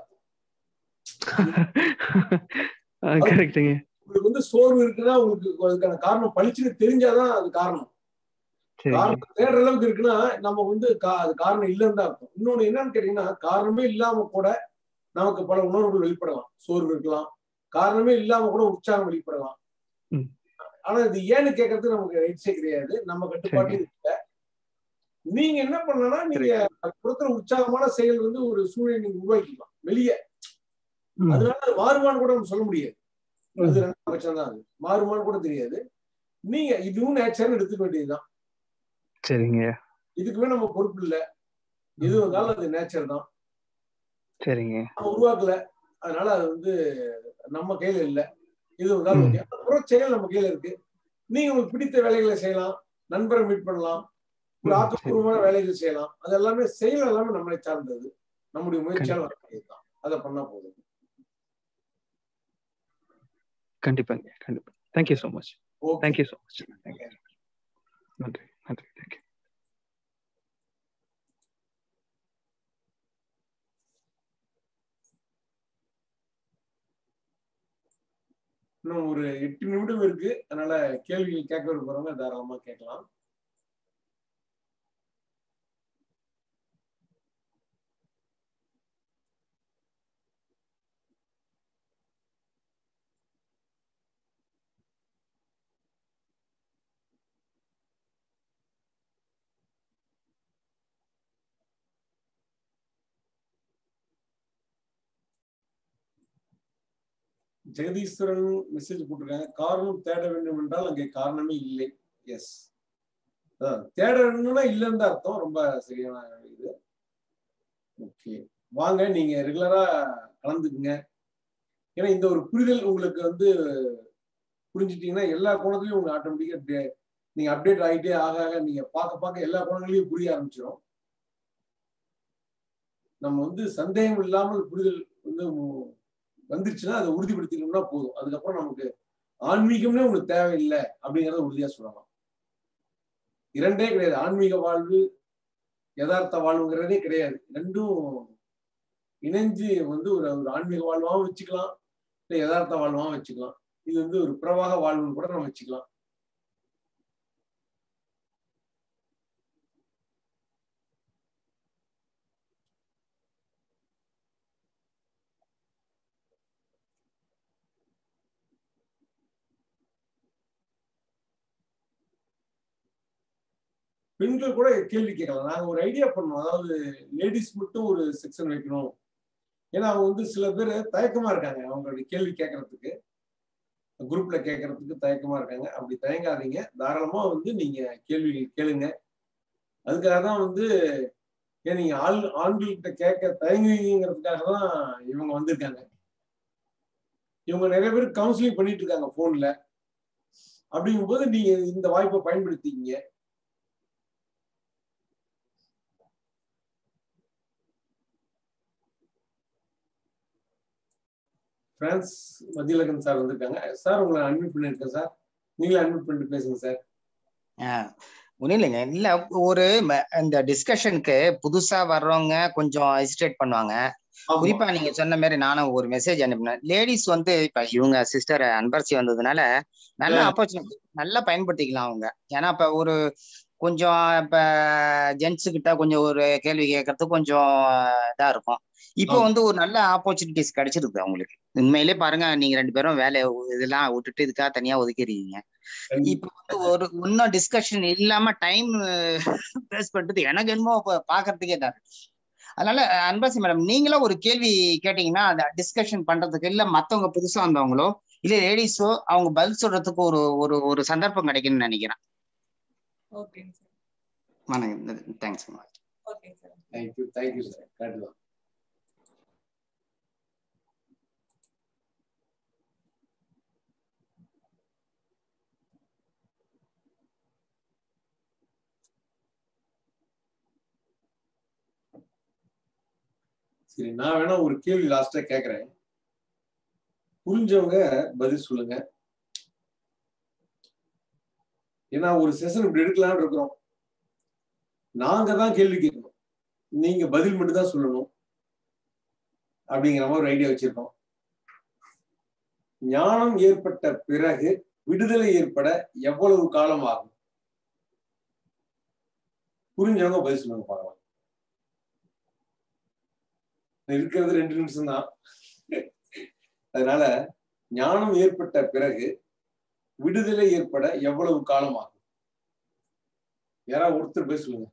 கரெக்டுங்க
உங்களுக்கு வந்து சோர்வு இருக்குன்னா உங்களுக்கு அதுக்கான காரணம் பளிச்சுன்னு தெரிஞ்சாதான் அது காரணம்
சரிங்க
காரணம் தேடுற அளவுக்கு இருக்குன்னா நம்ம வந்து கா- அது காரணம் இல்லைன்னு தான் அர்த்தம் இன்னொன்னு என்னன்னு கேட்டீங்கன்னா காரணமே இல்லாம கூட நமக்கு பல உணர்வுகள் வெளிப்படலாம் சோர்வு இருக்கலாம் காரணமே இல்லாம கூட உற்சாகம் வெளிப்படலாம்
ம்.
ஆனா இது ஏன்னு கேட்கறது நமக்கு ரைட்ஸே கிடையாது நம்ம கட்டுப்பாட்டு இல்ல நீங்க என்ன பண்ணலாம் நீங்க கொடுக்குற உற்சாகமான செயல் வந்து ஒரு சூழ்நிலை நீங்க உருவாக்கிக்கலாம் வெளியே
ம்.
அதனால அது மாறுமான்னு கூட நம்ம சொல்ல முடியாது அது ரெண்டாம் பட்சம் தான் அது மாறுமான்னு கூட தெரியாது நீங்க இதுவும் நேச்சர்னு எடுத்துக்க வேண்டியதுதான்
சரிங்க
இதுக்குமே நம்ம பொறுப்பு இல்ல எது வந்தாலும் அது நேச்சர் தான்
சரிங்க
நம்ம உருவாக்கல அதனால அது வந்து நம்ம கையில இல்ல இது வந்தாலும்
ம்.
ஓகே அப்புறம் செயல் நம்ம கையில இருக்கு நீங்க உங்களுக்கு பிடித்த வேலைகளை செய்யலாம் நண்பரை மீட் பண்ணலாம் ஒரு
ம்,
ஆக்கப்பூர்வமான வேலைகள் செய்யலாம் அது எல்லாமே செயல் எல்லாமே நம்மளை சார்ந்தது நம்முடைய முயற்சியால் வரக்கூடியதுதான் அதை பண்ணா போதும்
கண்டிப்பாங்க கண்டிப்பா thank you so much
okay
thank you so much நன்றி நன்றி தேங்க்யூ
இன்னும் ஒரு எட்டு நிமிடம் இருக்கு அதனால கேள்விகள் கேட்க விரும்புறவங்க தாராளமா கேட்கலாம் ஜெகதீஸ்வரன் மெசேஜ் போட்டிருக்காங்க காரணம் தேட வேண்டும் என்றால் அங்கே காரணமே இல்லை எஸ் தேட வேணும்னா இல்லைன்னு தான் அர்த்தம் ரொம்ப சரியான இது ஓகே வாங்க நீங்க ரெகுலரா கலந்துக்குங்க ஏன்னா இந்த ஒரு புரிதல் உங்களுக்கு வந்து புரிஞ்சிட்டீங்கன்னா எல்லா கோணத்துலயும் உங்களுக்கு ஆட்டோமேட்டிக்கா நீங்க அப்டேட் ஆகிட்டே ஆக ஆக நீங்க பார்க்க பார்க்க எல்லா கோணங்களையும் புரிய ஆரம்பிச்சிடும் நம்ம வந்து சந்தேகம் இல்லாமல் புரிதல் வந்து மு- வந்துருச்சுன்னா அதை உறுதிப்படுத்திக்கணும்னா போதும் அதுக்கப்புறம் நமக்கு ஆன்மீகம்னே உங்களுக்கு தேவையில்லை அப்படிங்கறத உறுதியா சொல்லலாம் இரண்டே கிடையாது ஆன்மீக வாழ்வு யதார்த்த வாழ்வுங்கிறதே கிடையாது ரெண்டும் இணைஞ்சு வந்து ஒரு ஒரு ஆன்மீக வாழ்வாகவும் வச்சுக்கலாம் இல்லை யதார்த்த வாழ்வாகவும் வச்சுக்கலாம் இது வந்து ஒரு பிரவாக வாழ்வுன்னு கூட நம்ம வச்சுக்கலாம் பெண்கள் கூட கேள்வி கேட்கலாம் நாங்க ஒரு ஐடியா பண்ணோம் அதாவது லேடிஸ் மட்டும் ஒரு செக்ஷன் வைக்கணும் ஏன்னா அவங்க வந்து சில பேர் தயக்கமா இருக்காங்க அவங்களுடைய கேள்வி கேட்கறதுக்கு குரூப்ல கேட்கறதுக்கு தயக்கமா இருக்காங்க அப்படி தயங்காதீங்க தாராளமா வந்து நீங்க கேள்வி கேளுங்க அதுக்காக தான் வந்து ஏன் நீங்க ஆள் ஆண்கள்கிட்ட கேட்க தயங்குவீங்கிறதுக்காக தான் இவங்க வந்திருக்காங்க இவங்க நிறைய பேர் கவுன்சிலிங் பண்ணிட்டு இருக்காங்க போன்ல அப்படிங்கும்போது நீங்க இந்த வாய்ப்பை பயன்படுத்திக்கிங்க பிரான்ஸ் மதியழகன் சார் வந்திருக்காங்க சார் உங்களை அட்மிட் பண்ணிருக்கேன் சார் நீங்களே அட்மிட் பண்ணிட்டு பேசுங்க சார்
ஒன்றும் இல்லைங்க இல்ல ஒரு ம- இந்த டிஸ்கஷனுக்கு புதுசா வர்றவங்க கொஞ்சம் ஹெசிடேட் பண்ணுவாங்க குறிப்பா நீங்க சொன்ன மாதிரி நானும் ஒரு மெசேஜ் அனுப்பினேன் லேடிஸ் வந்து இப்ப இவங்க சிஸ்டர் அன்பரசி வந்ததுனால நல்ல
ஆ.
ஆப்பர்ச்சுனிட்டி நல்லா பயன்படுத்திக்கலாம் அவங்க ஏன்னா இப்ப ஒரு கொஞ்சம் இப்ப ஜென்ஸ் கிட்ட கொஞ்சம் ஒரு கேள்வி கேட்கறதுக்கு கொஞ்சம் இதா இருக்கும் இப்போ
ஆமா.
வந்து ஒரு நல்ல ஆப்பர்ச்சுனிட்டிஸ் கிடைச்சிருக்கு அவங்களுக்கு உண்மையிலே பாருங்க நீங்க ரெண்டு பேரும் வேலையை இதெல்லாம் விட்டுட்டு இதுக்காக தனியா ஒதுக்கிறீங்க இப்ப வந்து ஒரு இன்னும் டிஸ்கஷன் இல்லாம டைம் வேஸ்ட் பண்ணிட்டு எனக்கு என்னமோ இப்ப பாக்குறதுக்கே தான் இருக்கு. அதனால அன்பரசி மேடம் நீங்களும் ஒரு கேள்வி கேட்டீங்கன்னா அந்த டிஸ்கஷன் பண்றதுக்கு இல்ல மத்தவங்க புதுசா வந்தவங்களோ இல்ல லேடிஸோ அவங்க பதில் சொல்றதுக்கு ஒரு ஒரு ஒரு சந்தர்ப்பம் கிடைக்கும்னு நினைக்கிறேன்
ஓகேங்க சார்
வணக்கம் thanks
okay sir
thank you thank you sir correct தான் சரி நான் வேணா ஒரு கேள்வி லாஸ்டா கேக்குறேன் புரிஞ்சவங்க பதில் சொல்லுங்க ஏன்னா ஒரு செஷன் இப்படி எடுக்கலாம்னு இருக்கிறோம் நாங்க தான் கேள்வி கேட்கணும் நீங்க பதில் மட்டும் தான் சொல்லணும் அப்படிங்கிற மாதிரி ஒரு ஐடியா வச்சிருக்கோம் ஞானம் ஏற்பட்ட பிறகு விடுதலை ஏற்பட எவ்வளவு காலம் ஆகும் புரிஞ்சவங்க பதில் சொல்லுங்க பார்க்கலாம் இருக்கிறது ரெண்டு நிமிஷம் தான் அதனால ஞானம் ஏற்பட்ட பிறகு விடுதலை ஏற்பட எவ்வளவு காலம் ஆகும் யாராவது ஒருத்தர் பேர் சொல்லுங்க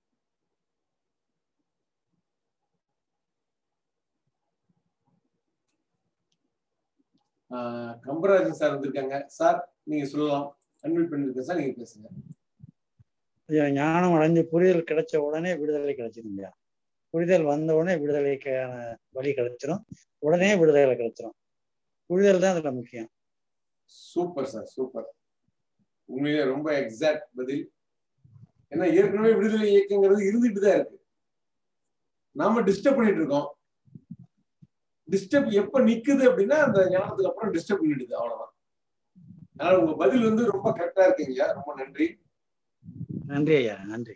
ஆஹ் கம்பராஜன் சார் வந்திருக்காங்க சார் நீங்க சொல்லலாம் அன்மியூட் பண்ணிருக்கேன் சார் நீங்க பேசுங்க
ஐயா ஞானம் அடைஞ்சு புரிதல் கிடைச்ச உடனே விடுதலை கிடைச்சிருங்கய்யா புரிதல் வந்த உடனே விடுதலைக்கான வழி கிடைச்சிரும் உடனே விடுதலை கிடைச்சிரும் புரிதல் தான் இதுல முக்கியம்
சூப்பர் சார் சூப்பர் உண்மையிலே ரொம்ப எக்ஸாக்ட் பதில் ஏன்னா ஏற்கனவே விடுதலை இயக்கங்கிறது இருந்துட்டு தான் இருக்கு நாம டிஸ்டர்ப் பண்ணிட்டு இருக்கோம் டிஸ்டர்ப் எப்ப நிக்குது அப்படின்னா அந்த ஞானத்துக்கு அப்புறம் டிஸ்டர்ப் பண்ணிடுது அவ்வளவுதான் அதனால உங்க பதில் வந்து ரொம்ப கரெக்டா இருக்கீங்க ரொம்ப நன்றி
நன்றி ஐயா நன்றி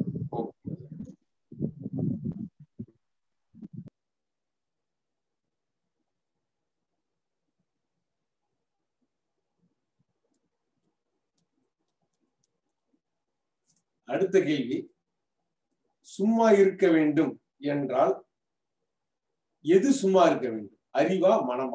அடுத்த கேள்வி சும்மா இருக்க வேண்டும் என்றால் எது சும்மா இருக்க வேண்டும் அறிவா மனமா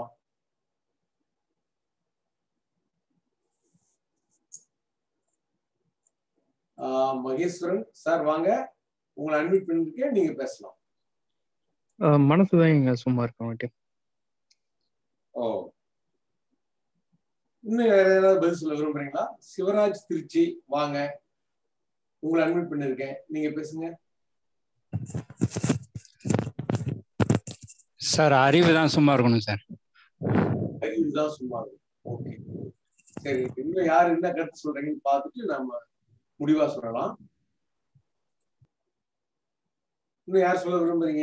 ஆஹ் மகேஸ்வரன் சார் வாங்க உங்களை அட்மிட் பண்ணிருக்கேன் நீங்க பேசலாம்
ஆஹ் மனசுதான் இங்க சும்மா இருக்க வேண்டிய
ஓ இன்னும் வேற ஏதாவது பதில் சொல்ல விரும்புறீங்களா சிவராஜ் திருச்சி வாங்க உங்களை அட்மிட் பண்ணிருக்கேன் நீங்க பேசுங்க
சார் அறிவு தான் சும்மா இருக்கணும் சார்
அறிவு தான் சும்மா ஓகே சரி இன்னும் யார் என்ன கருத்து சொல்றீங்கன்னு பார்த்துட்டு நாம முடிவா சொல்லலாம் இன்னும் யார் சொல்ல விரும்புறீங்க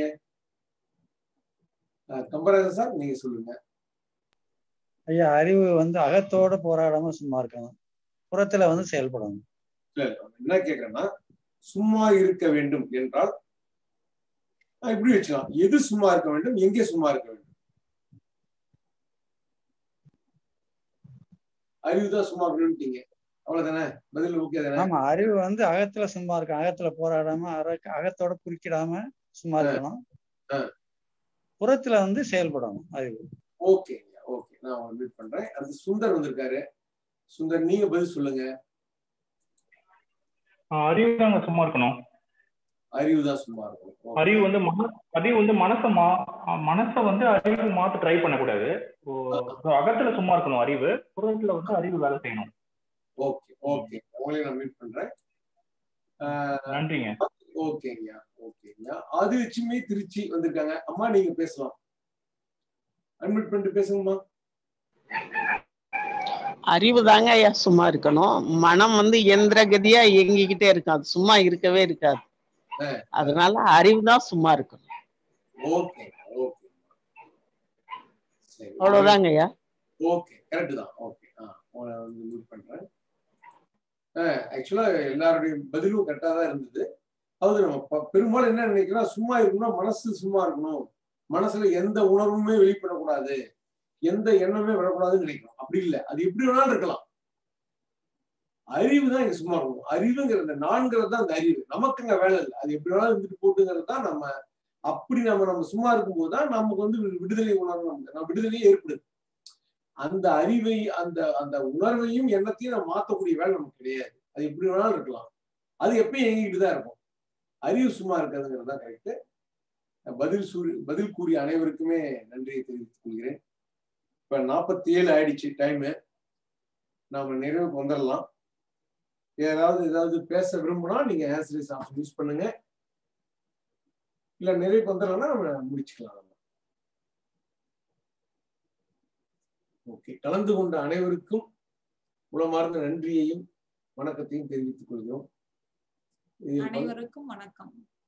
அஹ் கம்பராஜன் சார் நீங்க சொல்லுங்க
ஐயா அறிவு வந்து அகத்தோட போராடாம சும்மா இருக்கணும் புறத்துல வந்து செயல்படணும்
இல்ல இல்ல என்ன கேக்குறேன்னா சும்மா இருக்க வேண்டும் என்றால் நான் இப்படி வச்சுக்கலாம் எது சும்மா இருக்க வேண்டும் எங்கே சும்மா இருக்க வேண்டும் அறிவு தான் சும்மா இருக்கணும்ட்டீங்க அவ்வளவுதானே பதில் ஓகே தானே
ஆமா அறிவு வந்து அகத்துல சும்மா இருக்கும் அகத்துல போராடாம அக- அகத்தோட குறுக்கிடாம சும்மா இருக்கணும் புறத்துல வந்து செயல்படணும் அறிவு
ஓகே ஓகே நான் உங்களை மீட் பண்றேன் அடுத்து சுந்தர் வந்திருக்காரு சுந்தர் நீங்க பதில் சொல்லுங்க
அறிவு தாங்க சும்மா இருக்கணும்
அறிவு தான் சும்மா இருக்கும் Okay.
அறிவு வந்து மன அறிவு வந்து மனசை மா மனசை வந்து அறிவு மாத்த ட்ரை பண்ணக்கூடாது ஓ, so அகத்துல சும்மா இருக்கணும் அறிவு புறத்துல வந்து அறிவு வேலை செய்யணும்
ஓகே ஓகே உங்களையும் நான் மீட் பண்றேன்
நன்றிங்க
ஓகேங்கய்யா ஓகேங்கய்யா ஆதிலட்சுமி திருச்சி வந்திருக்காங்க அம்மா நீங்க பேசலாம் அட்மிட் பண்ணிட்டு பேசுங்கம்மா
அறிவு தாங்க ஐயா சும்மா இருக்கணும் மனம் வந்து எந்திர கதியா இயங்கிக்கிட்டே இருக்கும் அது சும்மா இருக்கவே இருக்காது அதனால அறிவு தான் சும்மா இருக்கணும்
ஓகே ஓகே சரி
அவ்வளவுதாங்க ஐயா
ஓகே கரெக்ட் தான் ஓகே ஆ உங்களை வந்து மீட் பண்றேன் ஆக்சுவலா எல்லாருடைய பதிலும் கரெக்டா தான் இருந்தது அதாவது நம்ம ப- பெரும்பாலும் என்ன நினைக்கிறோம் சும்மா இருக்கணும்னா மனசு சும்மா இருக்கணும் மனசுல எந்த உணர்வுமே வெளிப்படக்கூடாது எந்த எண்ணமே வரக்கூடாதுன்னு நினைக்கிறோம் அப்படி இல்லை அது எப்படி வேணாலும் இருக்கலாம் அறிவு தான் இங்க சும்மா இருக்கணும் அறிவுங்கிறது இந்த நான்கிறது தான் அந்த அறிவு நமக்குங்க வேலை இல்லை அது எப்படி வேணாலும் இருந்துட்டு போட்டுங்கிறது தான் நம்ம அப்படி நம்ம நம்ம சும்மா இருக்கும்போது தான் நமக்கு வந்து வி- விடுதலை உணர்வு நமக்கு நம்ம விடுதலையே ஏற்படுது அந்த அறிவை அந்த அந்த உணர்வையும் எண்ணத்தையும் நம்ம மாத்தக்கூடிய வேலை நமக்கு கிடையாது அது எப்படி வேணாலும் இருக்கலாம் அது எப்பயும் இயங்கிட்டு தான் இருக்கும் அறிவு சும்மா இருக்கிறதுங்கிறது தான் கரெக்ட் பதில் சூரி பதில் கூறிய அனைவருக்குமே நன்றியை தெரிவித்துக் கொள்கிறேன் இப்ப நாற்பத்தி ஏழு ஆயிடுச்சு டைமு நாம நிறைவுக்கு வந்துடலாம் யாராவது ஏதாவது பேச விரும்பினா நீங்க ஆன்சரிஸ் ஆப்ஷன் யூஸ் பண்ணுங்க இல்ல நிறைவுக்கு வந்துடலாம்னா நம்ம முடிச்சுக்கலாம் நம்ம ஓகே கலந்து கொண்ட அனைவருக்கும் உளமார்ந்த நன்றியையும் வணக்கத்தையும் தெரிவித்துக் கொள்கிறோம் இதில் பங்கு-
அனைவருக்கும் வணக்கம்